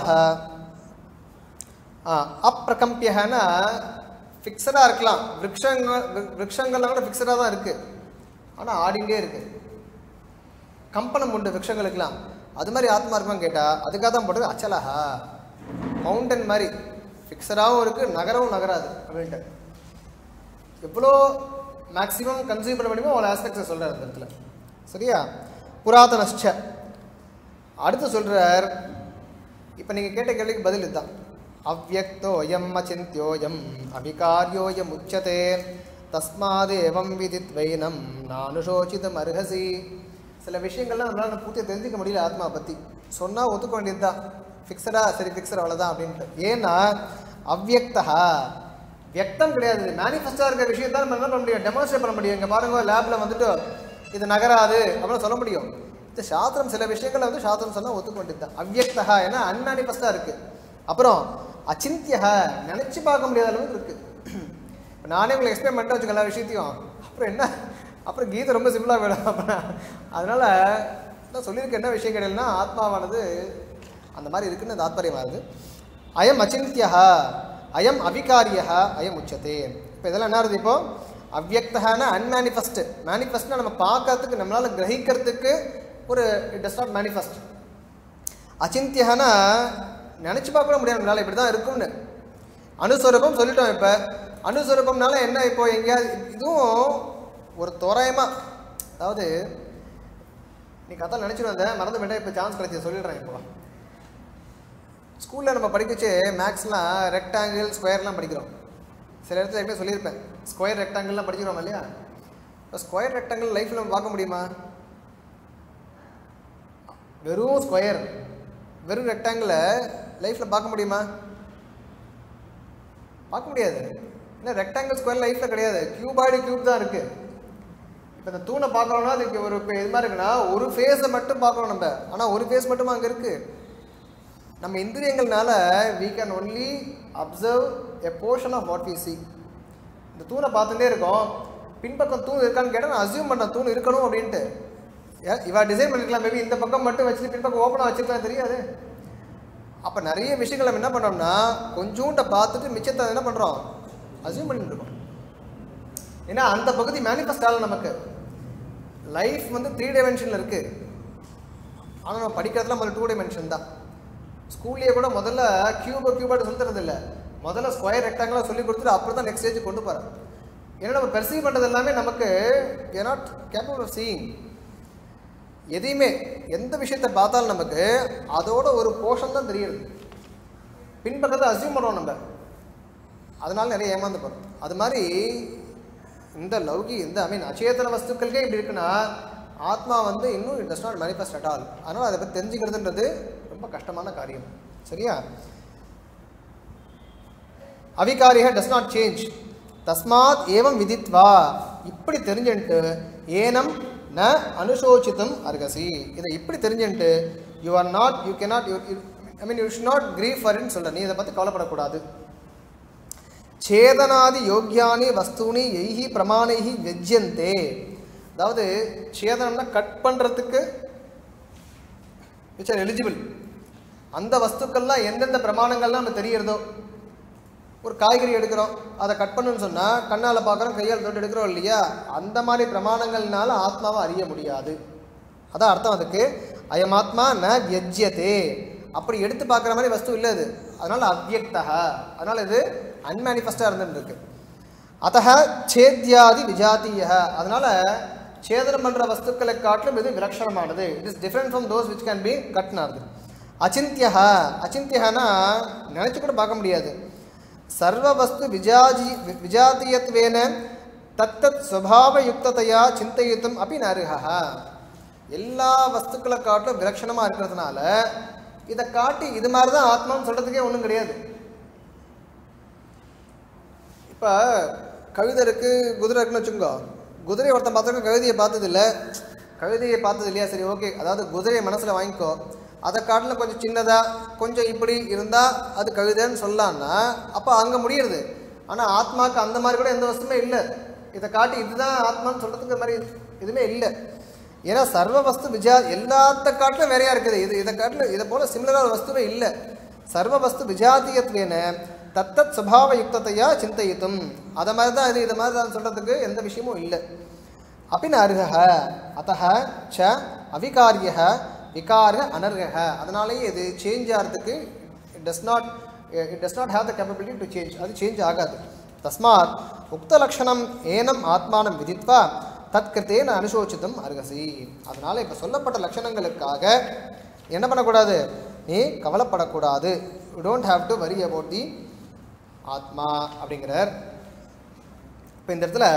அப்பிரகம்பியன்னா ஃபிக்ஸடாக இருக்கலாம் விரக்ஷங்கள் விரக்ஷங்கள்லாம் கூட ஃபிக்ஸடாக தான் இருக்குது ஆனால் ஆடிண்டே இருக்குது கம்பனம் உண்டு விரக்ஷங்களுக்கெல்லாம் அது மாதிரி ஆத்மா இருக்குமான்னு கேட்டால் அதுக்காக தான் போட்டது அச்சலஹா மவுண்டன் மாதிரி ஃபிக்ஸடாகவும் இருக்குது நகரவும் நகராது அப்படின்ட்டு எவ்வளோ மேக்ஸிமம் கன்சியூம் பண்ண முடியுமோ அவ்வளோ ஆஸ்பெக்ட்ஸை சொல்கிறார் அந்த இடத்துல சரியா புராதனஷ்ட அடுத்து சொல்கிறார் இப்போ நீங்கள் கேட்ட கேள்விக்கு பதில் இதுதான் அவ்வக்தோயம் அச்சிந்தியோயம் அபிகாரியோயம் உச்சதே தஸ்மாதேவம் விதித்வைனம் நானுஷோச்சிதம் அர்ஹசி சில விஷயங்கள்லாம் நம்மளால் பூர்த்தியாக தெரிஞ்சுக்க முடியல ஆத்மா பற்றி சொன்னால் ஒத்துக்க வேண்டியது தான் ஃபிக்ஸடாக சரி ஃபிக்ஸட் அவ்வளோதான் அப்படின்ட்டு ஏன்னா அவ்வக்தா வியக்தம் கிடையாது மேனிஃபெஸ்டாக இருக்கிற விஷயம் தான் நம்ம என்ன பண்ண முடியும் டெமான்ஸ்ட்ரேட் பண்ண முடியும் இங்கே பாருங்க லேபில் வந்துட்டு இது நகராது அப்படின்னு சொல்ல முடியும் இந்த சாஸ்திரம் சில விஷயங்களை வந்து சாஸ்திரம் சொன்னால் ஒத்துக்க வேண்டியது தான் அவ்வக்தா ஏன்னா அன்மேனிஃபெஸ்டாக இருக்குது அப்புறம் அச்சிந்தியா நினச்சி பார்க்க முடியாத அளவுக்கு இருக்குது இப்போ நானே உங்களுக்கு எக்ஸ்பிளைன் பண்ணிட்டு வச்சுக்க எல்லா விஷயத்தையும் அப்புறம் என்ன அப்புறம் கீதை ரொம்ப சிம்பிளாக வேணும் அப்புறம் அதனால் நான் சொல்லியிருக்க என்ன விஷயம் கிடையாதுன்னா ஆத்மாவானது அந்த மாதிரி இருக்குன்னு தாத்பரியம் வருது அயம் அச்சிந்தியா அயம் அவிகாரியா அயம் உச்சதே இப்போ இதெல்லாம் என்ன வருது இப்போ அவ்வக்தகான அன்மேனிஃபெஸ்ட் மேனிஃபெஸ்ட்னா நம்ம பார்க்கறதுக்கு நம்மளால் கிரகிக்கிறதுக்கு ஒரு இட் டஸ் நாட் மேனிஃபெஸ்ட் அச்சிந்தியனா நினச்சி பார்க்க கூட முடியாது நம்மளால இப்படி தான் இருக்கும்னு அனுஸ்வரூபம் சொல்லிட்டோம் இப்போ அனுஸ்வரூபம்னால என்ன இப்போ எங்கேயாவது இதுவும் ஒரு தோராயமாக அதாவது நீ கதை நினச்சிட்டு வந்தேன் மறந்து விட்டா இப்போ சான்ஸ் கிடைச்சி சொல்லிடுறேன் இப்போ ஸ்கூலில் நம்ம படிக்கச்சு மேக்ஸ்லாம் ரெக்டாங்கிள் ஸ்கொயர்லாம் படிக்கிறோம் சில இடத்துல எப்பவுமே சொல்லியிருப்பேன் ஸ்கொயர் ரெக்டாங்கிள்லாம் படிக்கிறோம் இல்லையா இப்போ ஸ்கொயர் ரெக்டாங்கிள் லைஃப்பில் நம்ம பார்க்க முடியுமா வெறும் ஸ்கொயர் வெறும் ரெக்டாங்கிளை லைஃப்பில் பார்க்க முடியுமா பார்க்க முடியாது இல்லை ரெக்டாங்கிள் ஸ்கொயர் லைஃப்பில் கிடையாது கியூபாய்டு கியூப் தான் இருக்குது இப்போ இந்த தூணை பார்க்குறோம்னா அதுக்கு ஒரு இப்போ இது மாதிரி இருக்குன்னா ஒரு ஃபேஸை மட்டும் பார்க்குறோம் நம்ம ஆனால் ஒரு ஃபேஸ் மட்டுமா அங்கே இருக்குது நம்ம இந்திரியங்கள்னால we can only observe a portion of what we see இந்த தூணை பார்த்துட்டே இருக்கோம் பின்பக்கம் தூண் இருக்கான்னு கேட்டால் நான் அசியூம் பண்ண தூண் இருக்கணும் அப்படின்ட்டு ஏ- இவ டிசைன் பண்ணிருக்கலாம் மேபி இந்த பக்கம் மட்டும் வச்சுட்டு பின்பக்கம் ஓப்பனாக வச்சிருக்கலாம் தெரியாது அப்போ நிறைய விஷயங்கள் நம்ம என்ன பண்ணோம்னா கொஞ்சோண்ட பார்த்துட்டு மிச்சத்தை என்ன பண்ணுறோம் அசியூம் பண்ணிட்டு இருக்கோம் ஏன்னா அந்த பகுதி மேனிஃபெஸ்ட் ஆகல நமக்கு லைஃப் வந்து த்ரீ டைமென்ஷனில் இருக்குது ஆனால் நம்ம படிக்கிறதுல முதல்ல டூ டைமென்ஷன் தான் ஸ்கூல்லேயே கூட முதல்ல கியூபோ கியூபாட்டு சொல்லி தரது இல்லை முதல்ல ஸ்கொயர் ரெக்டாங்கிளாக சொல்லி கொடுத்துட்டு அப்புறம் தான் நெக்ஸ்ட் ஸ்டேஜ் கொண்டு போகிறேன் ஏன்னா நம்ம பெர்சீவ் பண்ணுறது எல்லாமே நமக்கு a not capable of seeing எதையுமே எந்த விஷயத்தை பார்த்தாலும் நமக்கு அதோட ஒரு போர்ஷன் தான் தெரியுது பின்பக்கத்தை அசியூம் பண்ணுறோம் நம்ம அதனால நிறைய ஏமாந்து போகிறோம் அது மாதிரி இந்த லௌகி இந்த ஐ மீன் அச்சேதன வஸ்துக்களுக்கே இப்படி இருக்குன்னா ஆத்மா வந்து இன்னும் it does not manifest at all அதனால் அதை பற்றி தெரிஞ்சுக்கிறதுன்றது ரொம்ப கஷ்டமான காரியம் சரியா அவிகாரிக டஸ் நாட் சேஞ்ச் தஸ்மாத் ஏவம் விதித்வா இப்படி தெரிஞ்சுட்டு ஏனம் ந அனுசோசித்தும் அர்கசி இதை இப்படி தெரிஞ்சுட்டு you are not you cannot you I mean you should not grieve for in சொல்ற நீ இதை பற்றி கவலைப்படக்கூடாது சேதனாதி யோக்கியானி வஸ்தூனி எய்ஹி பிரமாணைஹி வெஜ்யந்தே அதாவது சேதனம்னா கட் பண்ணுறதுக்கு விச் ஆர் எலிஜிபிள் அந்த வஸ்துக்கள்லாம் எந்தெந்த பிரமாணங்கள்லாம் நம்ம தெரியறதோ ஒரு காய்கறி எடுக்கிறோம் அதை கட் பண்ணுன்னு சொன்னால் கண்ணால் பார்க்குறோம் கையால் தொட்டு எடுக்கிறோம் இல்லையா அந்த மாதிரி பிரமாணங்கள்னால ஆத்மாவை அறிய முடியாது அதான் அர்த்தம் அதுக்கு அயமாத்மா ந வியஜ்யதே அப்படி எடுத்து பார்க்குற மாதிரி வஸ்து இல்லை இது அதனால் அவ்யக்தா அதனால் இது அன்மேனிஃபெஸ்டாக இருந்துருக்கு அத்தः சேத்யாதி விஜாத்திய அதனால் சேதனம் பண்ணுற வஸ்துக்களை காட்டிலும் இது விலட்சணமானது it is different from those which can be கட்னாது அச்சிந்தியா அச்சிந்தியனா நினச்சி கூட பார்க்க முடியாது சர்வ வஸ்து விஜாஜி விஜாத்தியத்வேன தத்தத் ஸ்வபாவயுக்ததையா சிந்தயித்தும் அப்படி நருகா எல்லா வஸ்துக்களை காட்டிலும் விலட்சணமாக இருக்கிறதுனால இதை காட்டி இது மாதிரி தான் ஆத்மான்னு சொல்கிறதுக்கே ஒன்றும் கிடையாது இப்போ கழுதை இருக்கு குதிரை இருக்குன்னு வச்சுக்கோ குதிரையை ஒருத்தன் பார்த்துருக்க கழுதையை பார்த்தது இல்லை கழுதையை பார்த்தது இல்லையா சரி ஓகே அதாவது குதிரையை மனசில் வாங்கிக்கோ அதை காட்டிலும் கொஞ்சம் சின்னதாக கொஞ்சம் இப்படி இருந்தால் அது கழுதைன்னு சொல்லலான்னா அப்போ அங்கே முடியுது ஆனால் ஆத்மாவுக்கு அந்த மாதிரி கூட எந்த வஸ்துமே இல்லை இதை காட்டி இதுதான் ஆத்மான்னு சொல்கிறதுக்கு மாதிரி எதுவுமே இல்லை ஏன்னா சர்வ வஸ்து விஜா எல்லாத்த காட்டிலும் வேறையாக இருக்குது இது இதை காட்டிலும் இதை போல் சிமிலராக ஒரு வஸ்துவே இல்லை சர்வ வஸ்து விஜாத்தியத்வேன தத்தத் சுபாவ யுக்தத்தையா சிந்தயித்தும் அதை மாதிரி தான் இது இதை மாதிரி தான் சொல்கிறதுக்கு எந்த விஷயமும் இல்லை அப்படின்னு அருகக அத்தக ச அவிகாரிய விகார அனர்ஹ அதனாலேயே இது சேஞ்ச் ஆகிறதுக்கு it does not it does not have the capability to change அது சேஞ்ச் ஆகாது தஸ்மாத் உக்த லக்ஷணம் ஏனம் ஆத்மானம் விதித்வா தத்கிருத்தேன அனுசோசித்தும் அருகசி அதனால் இப்போ சொல்லப்பட்ட லட்சணங்களுக்காக என்ன பண்ணக்கூடாது நீ கவலைப்படக்கூடாது you don't have to worry about the atma அப்படிங்கிறார் இப்போ இந்த இடத்துல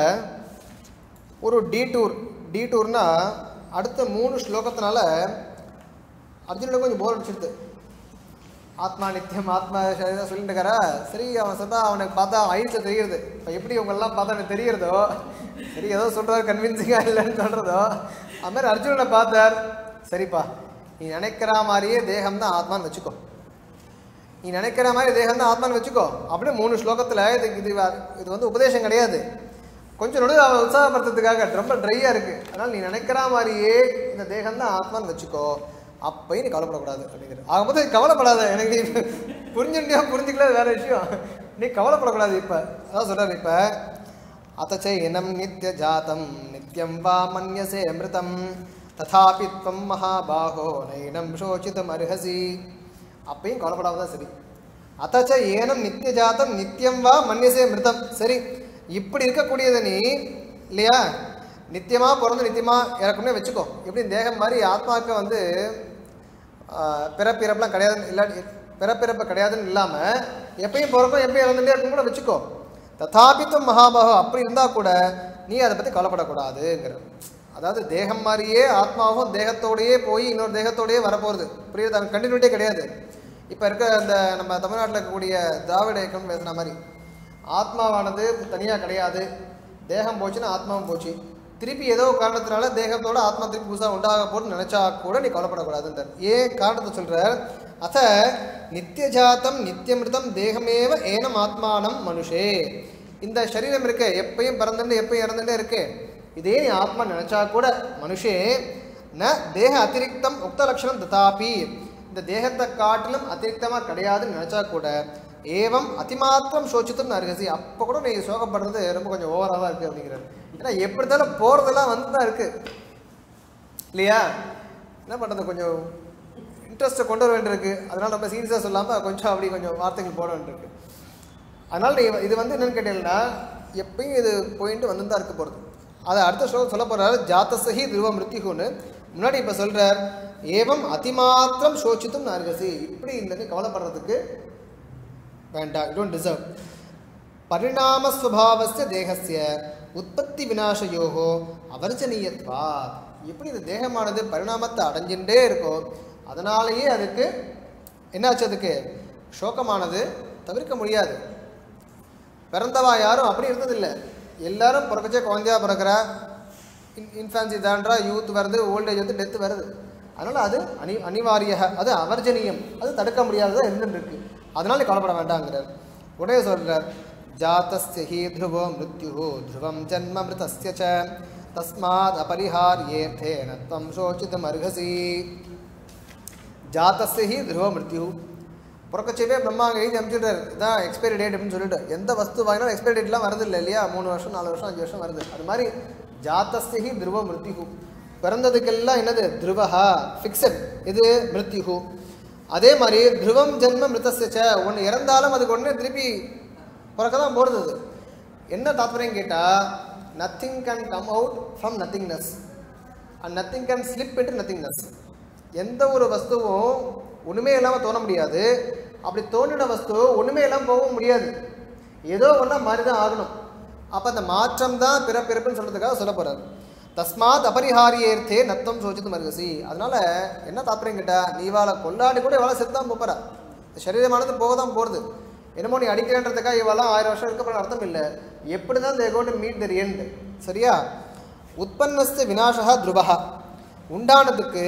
ஒரு டீடூர் டீடூர்னா அடுத்த மூணு ஸ்லோகத்தினால அர்ஜுனனுக்கு கொஞ்சம் போர் அடிச்சிருது ஆத்மா நித்தியம் ஆத்மா சரீரம் சொல்லிட்டு இருக்காரா சரி அவன் சொன்னா அவனுக்கு பார்த்தா ஐஸில் தெரியுது இப்போ எப்படி இவங்கெல்லாம் பார்த்தா எனக்கு தெரியுறதோ சரி ஏதோ சொல்கிறாரு கன்வின்சிங்காக இல்லைன்னு சொல்கிறதோ அது மாதிரி அர்ஜுனனை பார்த்தார் சரிப்பா நீ நினைக்கிற மாதிரியே தேகம் தான் ஆத்மான்னு வச்சுக்கோ நீ நினைக்கிற மாதிரி தேகம் தான் ஆத்மான்னு வச்சுக்கோ அப்படியே மூணு ஸ்லோகத்தில் இது இது வ- இது வந்து உபதேசம் கிடையாது கொஞ்சம் நடு அவன் உற்சாகப்படுத்துறதுக்காக ரொம்ப ட்ரையாக இருக்குது அதனால் நீ நினைக்கிற மாதிரியே இந்த தேகம் தான் ஆத்மான்னு வச்சுக்கோ அப்பயும் நீ கவலைப்படக்கூடாது அப்படிங்கிறது ஆகும்போது கவலைப்படாத எனக்கு நீ புரிஞ்சுட்டியா புரிஞ்சுக்கல வேற விஷயம் நீ கவலைப்படக்கூடாது இப்போ அதான் சொல்கிறார் இப்போ அத்தச்ச இனம் நித்திய ஜாத்தம் நித்யம் வா மன்யசே அமிர்தம் ததாபி त्वं மகாபாகோ நைனம் சோச்சிதம் அர்ஹசி அப்பயும் கவலைப்படாம தான் சரி அத்தச்ச ஏனம் நித்திய ஜாத்தம் நித்தியம் வா மன்யசே மிருதம் சரி இப்படி இருக்கக்கூடியதை நீ இல்லையா நித்தியமா பிறந்து நித்தியமா இறக்கணும்னே வச்சுக்கோ எப்படி தேகம் மாதிரி ஆத்மாவுக்கு வந்து ஆஹ், பிறப்பிறப்புலாம் கிடையாது இல்லை பிறப்பிறப்பு கிடையாதுன்னு இல்லாமல் எப்பயும் பிறக்கும் எப்பயும் இறந்துட்டே இருக்கும் கூட வச்சுக்கோ ததாபித்துவம் மகாபாகோ அப்படி இருந்தால் கூட நீ அதை பற்றி கவலைப்படக்கூடாதுங்கிற அதாவது தேகம் மாதிரியே ஆத்மாவும் தேகத்தோடையே போய் இன்னொரு தேகத்தோடையே வரப்போகிறது புரியுது அது கண்டினியூட்டே கிடையாது இப்போ இருக்க இந்த நம்ம தமிழ்நாட்டில் இருக்கக்கூடிய திராவிட இயக்கம் பேசுன மாதிரி ஆத்மாவானது தனியாக கிடையாது தேகம் போச்சுன்னா ஆத்மாவும் போச்சு திருப்பி ஏதோ ஒரு காரணத்தினால தேகத்தோட ஆத்மா திருப்பி புதுசாக உண்டாக போட்டு நினைச்சா கூட நீ கவலைப்படக்கூடாதுன்றார் ஏன் காரணத்தை சொல்றார் அத நித்தியஜாத்தம் நித்தியமிருதம் தேகமேவ ஏனம் ஆத்மானம் மனுஷே இந்த சரீரம் இருக்கு எப்பயும் பிறந்துட்டு எப்பயும் இறந்துட்டே இருக்கு இதே நீ ஆத்மா நினைச்சா கூட மனுஷே ந தேக அதிரிக்தம் உக்த லட்சணம் ததாபி இந்த தேகத்தை காட்டிலும் அதிரிக்தமாக கிடையாதுன்னு நினைச்சா கூட ஏவம் அதிமாத்திரம் சோச்சித்தும் அருகசி அப்போ கூட நீ சோகப்படுறது ரொம்ப கொஞ்சம் ஓவராக தான் இருக்குது அப்படிங்கிறாரு ஏன்னா எப்படி இருந்தாலும் போகிறதெல்லாம் வந்து தான் இருக்குது இல்லையா என்ன பண்ணுறது கொஞ்சம் இன்ட்ரெஸ்ட்டை கொண்டு வர வேண்டியிருக்கு அதனால் ரொம்ப சீரியஸாக சொல்லாமல் கொஞ்சம் அப்படி கொஞ்சம் வார்த்தைகள் போட வேண்டியிருக்கு அதனால் நீ இது வந்து என்னன்னு கேட்டீங்கன்னா எப்பயும் இது போயிட்டு வந்து தான் இருக்க போகிறது அதை அடுத்த ஸ்லோகம் சொல்ல போகிறாரு ஜாத்தசகி துருவ மிருத்திகுன்னு முன்னாடி இப்போ சொல்கிறார் ஏவம் அதிமாத்திரம் சோச்சித்தும் நார்கசி இப்படி இந்த நீ கவலைப்படுறதுக்கு வேண்டாம் யூ டோன்ட் டிசர்வ் பரிணாமஸ்வபாவஸ்ய தேகஸ்ய உற்பத்தி விநாசயோகோ அவர்ஜனீயத்வா எப்படி இந்த தேகமானது பரிணாமத்தை அடைஞ்சுட்டே இருக்கோ அதனாலேயே அதுக்கு என்னாச்சு அதுக்கு சோகமானது தவிர்க்க முடியாது பிறந்தவா யாரும் அப்படி இருந்ததில்லை எல்லாரும் பிறக்கச்சே குழந்தையா பிறக்கிறா இன் இன்ஃபான்சி தாண்டா யூத் வருது ஓல்டேஜ் வந்து டெத் வருது அதனால் அது அனி அனிவாரிய அது அவர்ஜனீயம் அது தடுக்க முடியாததாக இருந்துட்டு இருக்கு அதனால நீ கவலைப்பட வேண்டாங்கிறார் உடனே சொல்றார் ஜாத்தஸ்ய ஹி த்ருவோ மிருத்யு த்ருவம் ஜன்ம மிருதஸ்ய ச தஸ்மாத் அபரிஹாரியேர்த்தேன தம் சோச்சிதம் அர்ஹசி ஜாத்தஸ்ய ஹி த்ருவ மிருத்யு பிறக்கச்சவே பிரம்மா அங்கே எழுதி அனுப்பிச்சுட்டார் இதான் எக்ஸ்பைரி டேட் அப்படின்னு சொல்லிட்டு எந்த வஸ்து வாங்கினாலும் எக்ஸ்பைரி டேட்லாம் வருது இல்லை இல்லையா மூணு வருஷம் நாலு வருஷம் அஞ்சு வருஷம் வருது அது மாதிரி ஜாத்தஸ்ய ஹி த்ருவ மிருத்யு பிறந்ததுக்கெல்லாம் என்னது த்ருவஹா ஃபிக்ஸட் இது மிருத்யு அதே மாதிரி த்ருவம் ஜென்ம மிருதஸ்ய ஒன்று இறந்தாலும் அதுக்கு உடனே திருப்பி பிறக்க தான் போகிறது அது என்ன தாத்பரியம் கேட்டால் nothing can come out from nothingness and nothing can slip into nothingness எந்த ஒரு வஸ்துவும் ஒன்றுமே இல்லாமல் தோண முடியாது அப்படி தோன்றின வஸ்து ஒன்றுமே இல்லாமல் போகவும் முடியாது ஏதோ ஒன்றா மாறி தான் ஆகணும் அப்போ அந்த மாற்றம் தான் பிறப்பிறப்புன்னு சொல்கிறதுக்காக சொல்ல போகிறார் தஸ்மாத் அபரிஹாரியேர்த்தே நத்தம் சோச்சித்து மருகசி அதனால என்ன தாற்பயம் கேட்டா நீ இவாளை கொண்டாடி கூட இவாளை செத்து தான் போகிறா சரீரமானது போக தான் போகிறது என்னமோ நீ அடிக்கிறன்றதுக்காக இவெல்லாம் ஆயிரம் வருஷம் இருக்க போகிற அர்த்தம் இல்லை எப்படி தான் they got meet their end சரியா உற்பன்னஸ்து வினாசா துருபகா உண்டானதுக்கு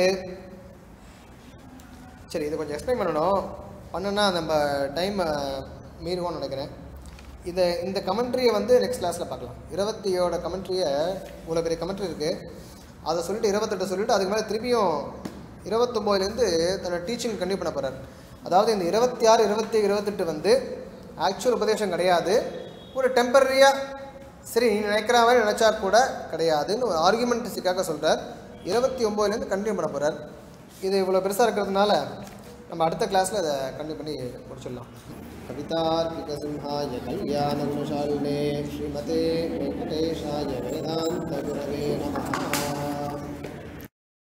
சரி இது கொஞ்சம் எக்ஸ்பிளைன் பண்ணணும் பண்ணனா நம்ம டைம் மீறுவோம்னு நினைக்கிறேன் இதை இந்த கமெண்ட்ரியை வந்து நெக்ஸ்ட் கிளாஸில் பார்க்கலாம் இருபத்தியோட கமெண்ட்ரியை இவ்வளோ பெரிய கமெண்ட்ரி இருக்குது அதை சொல்லிட்டு இருபத்தெட்டு சொல்லிட்டு அதுக்கு மேலே திருப்பியும் இருபத்தொம்போதுலேருந்து தன்னோட டீச்சிங் கண்டினியூ பண்ண போகிறார் அதாவது இந்த இருபத்தி ஆறு இருபத்தி இருபத்தெட்டு வந்து ஆக்சுவல் உபதேசம் கிடையாது ஒரு டெம்பரரியாக சரி நீ நினைக்கிற மாதிரி நினச்சா கூட கிடையாதுன்னு ஒரு ஆர்குமெண்ட்ஸுக்காக சொல்கிறார் இருபத்தி ஒம்போதுலேருந்து கண்டினியூ பண்ண போகிறார் இது இவ்வளோ பெருசாக இருக்கிறதுனால நம்ம அடுத்த கிளாஸில் அதை கண்டினியூ பண்ணி முடிச்சிடலாம் कवितार्किकसिंहाय कल्याणगुणशालिने श्रीमते वेङ्कटेशाय वेदान्त